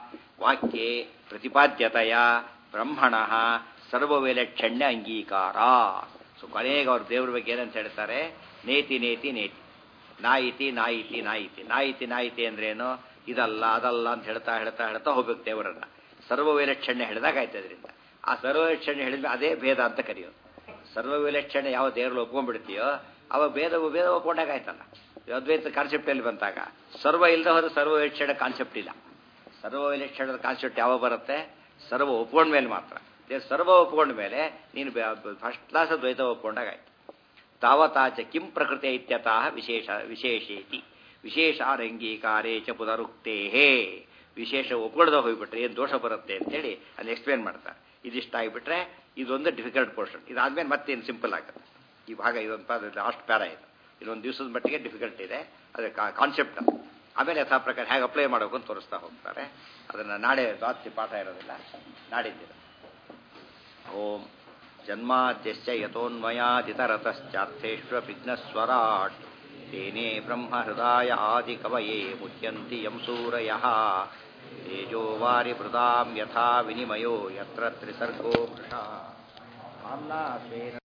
A: ವಾಕ್ಯೆ ಪ್ರತಿಪಾದ್ಯತೆಯ ಬ್ರಹ್ಮಣ ಸರ್ವವೈಲಕ್ಷಣ್ಯ ಅಂಗೀಕಾರ ಸೊ ಕೊನೆಗೆ ಅವ್ರ ದೇವ್ರ ಬಗ್ಗೆ ಏನಂತ ಹೇಳ್ತಾರೆ ನೇತಿ ನೇತಿ ನೇತಿ ನಾಯಿತಿ ನಾಯಿತಿ ನಾಯಿತಿ ನಾಯಿತಿ ನಾಯಿತಿ ಅಂದ್ರೇನು ಇದಲ್ಲ ಅದಲ್ಲ ಅಂತ ಹೇಳ್ತಾ ಹೇಳ್ತಾ ಹೇಳ್ತಾ ಹೋಗ್ಬೇಕು ದೇವರನ್ನ ಸರ್ವವೈಲಕ್ಷಣ್ಯ ಹೇಳಿದಾಗ ಆಯ್ತು ಅದರಿಂದ ಆ ಸರ್ವವೈಲಕ್ಷಣ್ಯ ಹೇಳಿದ್ರೆ ಅದೇ ಭೇದ ಅಂತ ಕರೆಯೋದು ಸರ್ವವಿಲಕ್ಷಣೆ ಯಾವ ದೇವರಲ್ಲಿ ಒಪ್ಕೊಂಡ್ಬಿಡ್ತೀಯೋ ಅವಾಗ ಭೇದ ಭೇದ ಒಪ್ಕೊಂಡಾಗ ಆಯ್ತಲ್ಲ ಈ ಅದ್ವೈತ ಕಾನ್ಸೆಪ್ಟ್ ಎಲ್ಲಿ ಬಂತಾಗ ಸರ್ವ ಇಲ್ಲದೆ ಹೋದ್ರೆ ಸರ್ವವಿಲಕ್ಷಣ ಕಾನ್ಸೆಪ್ಟ್ ಇಲ್ಲ ಸರ್ವವಿಲಕ್ಷಣದ ಕಾನ್ಸೆಪ್ಟ್ ಯಾವಾಗ ಬರುತ್ತೆ ಸರ್ವ ಒಪ್ಕೊಂಡ ಮೇಲೆ ಮಾತ್ರ ದೇವ್ರು ಸರ್ವ ಒಪ್ಕೊಂಡ ಮೇಲೆ ನೀನು ಫಸ್ಟ್ ಕ್ಲಾಸ್ ದ್ವೈತ ಒಪ್ಕೊಂಡಾಗ ಆಯ್ತು ತಾವತಾಚ ಕಿಂ ಪ್ರಕೃತಿ ಇತ್ಯತಃ ವಿಶೇಷ ವಿಶೇಷೇತಿ ವಿಶೇಷಾರಂಗೀಕಾರೇ ಚ ಪುನರುಕ್ತೇಹೇ ವಿಶೇಷ ಒಪ್ಕೊಳ್ದ ಹೋಗ್ಬಿಟ್ರೆ ಏನು ದೋಷ ಬರುತ್ತೆ ಅಂತೇಳಿ ಅಲ್ಲಿ ಎಕ್ಸ್ಪ್ಲೇನ್ ಮಾಡ್ತಾರೆ ಇದಿಷ್ಟ ಆಗಿಬಿಟ್ರೆ ಇದೊಂದು ಡಿಫಿಕಲ್ಟ್ ಪೋರ್ಷನ್ ಇದಾದ್ಮೇಲೆ ಮತ್ತೇನು ಸಿಂಪಲ್ ಆಗುತ್ತೆ ಈ ಭಾಗ ಇದೊಂದು ಲಾಸ್ಟ್ ಪ್ಯಾರ ಇದು ಇನ್ನೊಂದು ದಿವಸದ ಮಟ್ಟಿಗೆ ಡಿಫಿಕಲ್ಟ್ ಇದೆ ಅದೇ ಕಾನ್ಸೆಪ್ಟ್ ಆಮೇಲೆ ಯಥಾ ಪ್ರಕಾರ ಹೇಗೆ ಅಪ್ಲೈ ಮಾಡಬೇಕು ಅಂತ ತೋರಿಸ್ತಾ ಹೋಗ್ತಾರೆ ಅದನ್ನು ನಾಳೆ ರಾತ್ರಿ ಪಾಠ ಇರೋದಿಲ್ಲ ನಾಡಿದ್ದಿರ ಓಂ ಜನ್ಮಾದ್ಯಶ್ಚ ಯತೋನ್ಮಯಾದಿತರತಶ್ಚಾರ್ಥೇಶ್ವ ವಿಘ್ನಸ್ವರಾಟ್ ತೇನೇ ಬ್ರಹ್ಮ ಹೃದಯ ಆದಿ ಕವಯೇ ಮುಹ್ಯಂತಿ ಯಂ ಸೂರಯಃ ತೇಜೋ ವಾರಿ ಮೃದಾಂ ಯಥಾ ವಿನಿಮಯೋ ಯತ್ರ ತ್ರಿಸರ್ಗೋ ಮೃಷಾ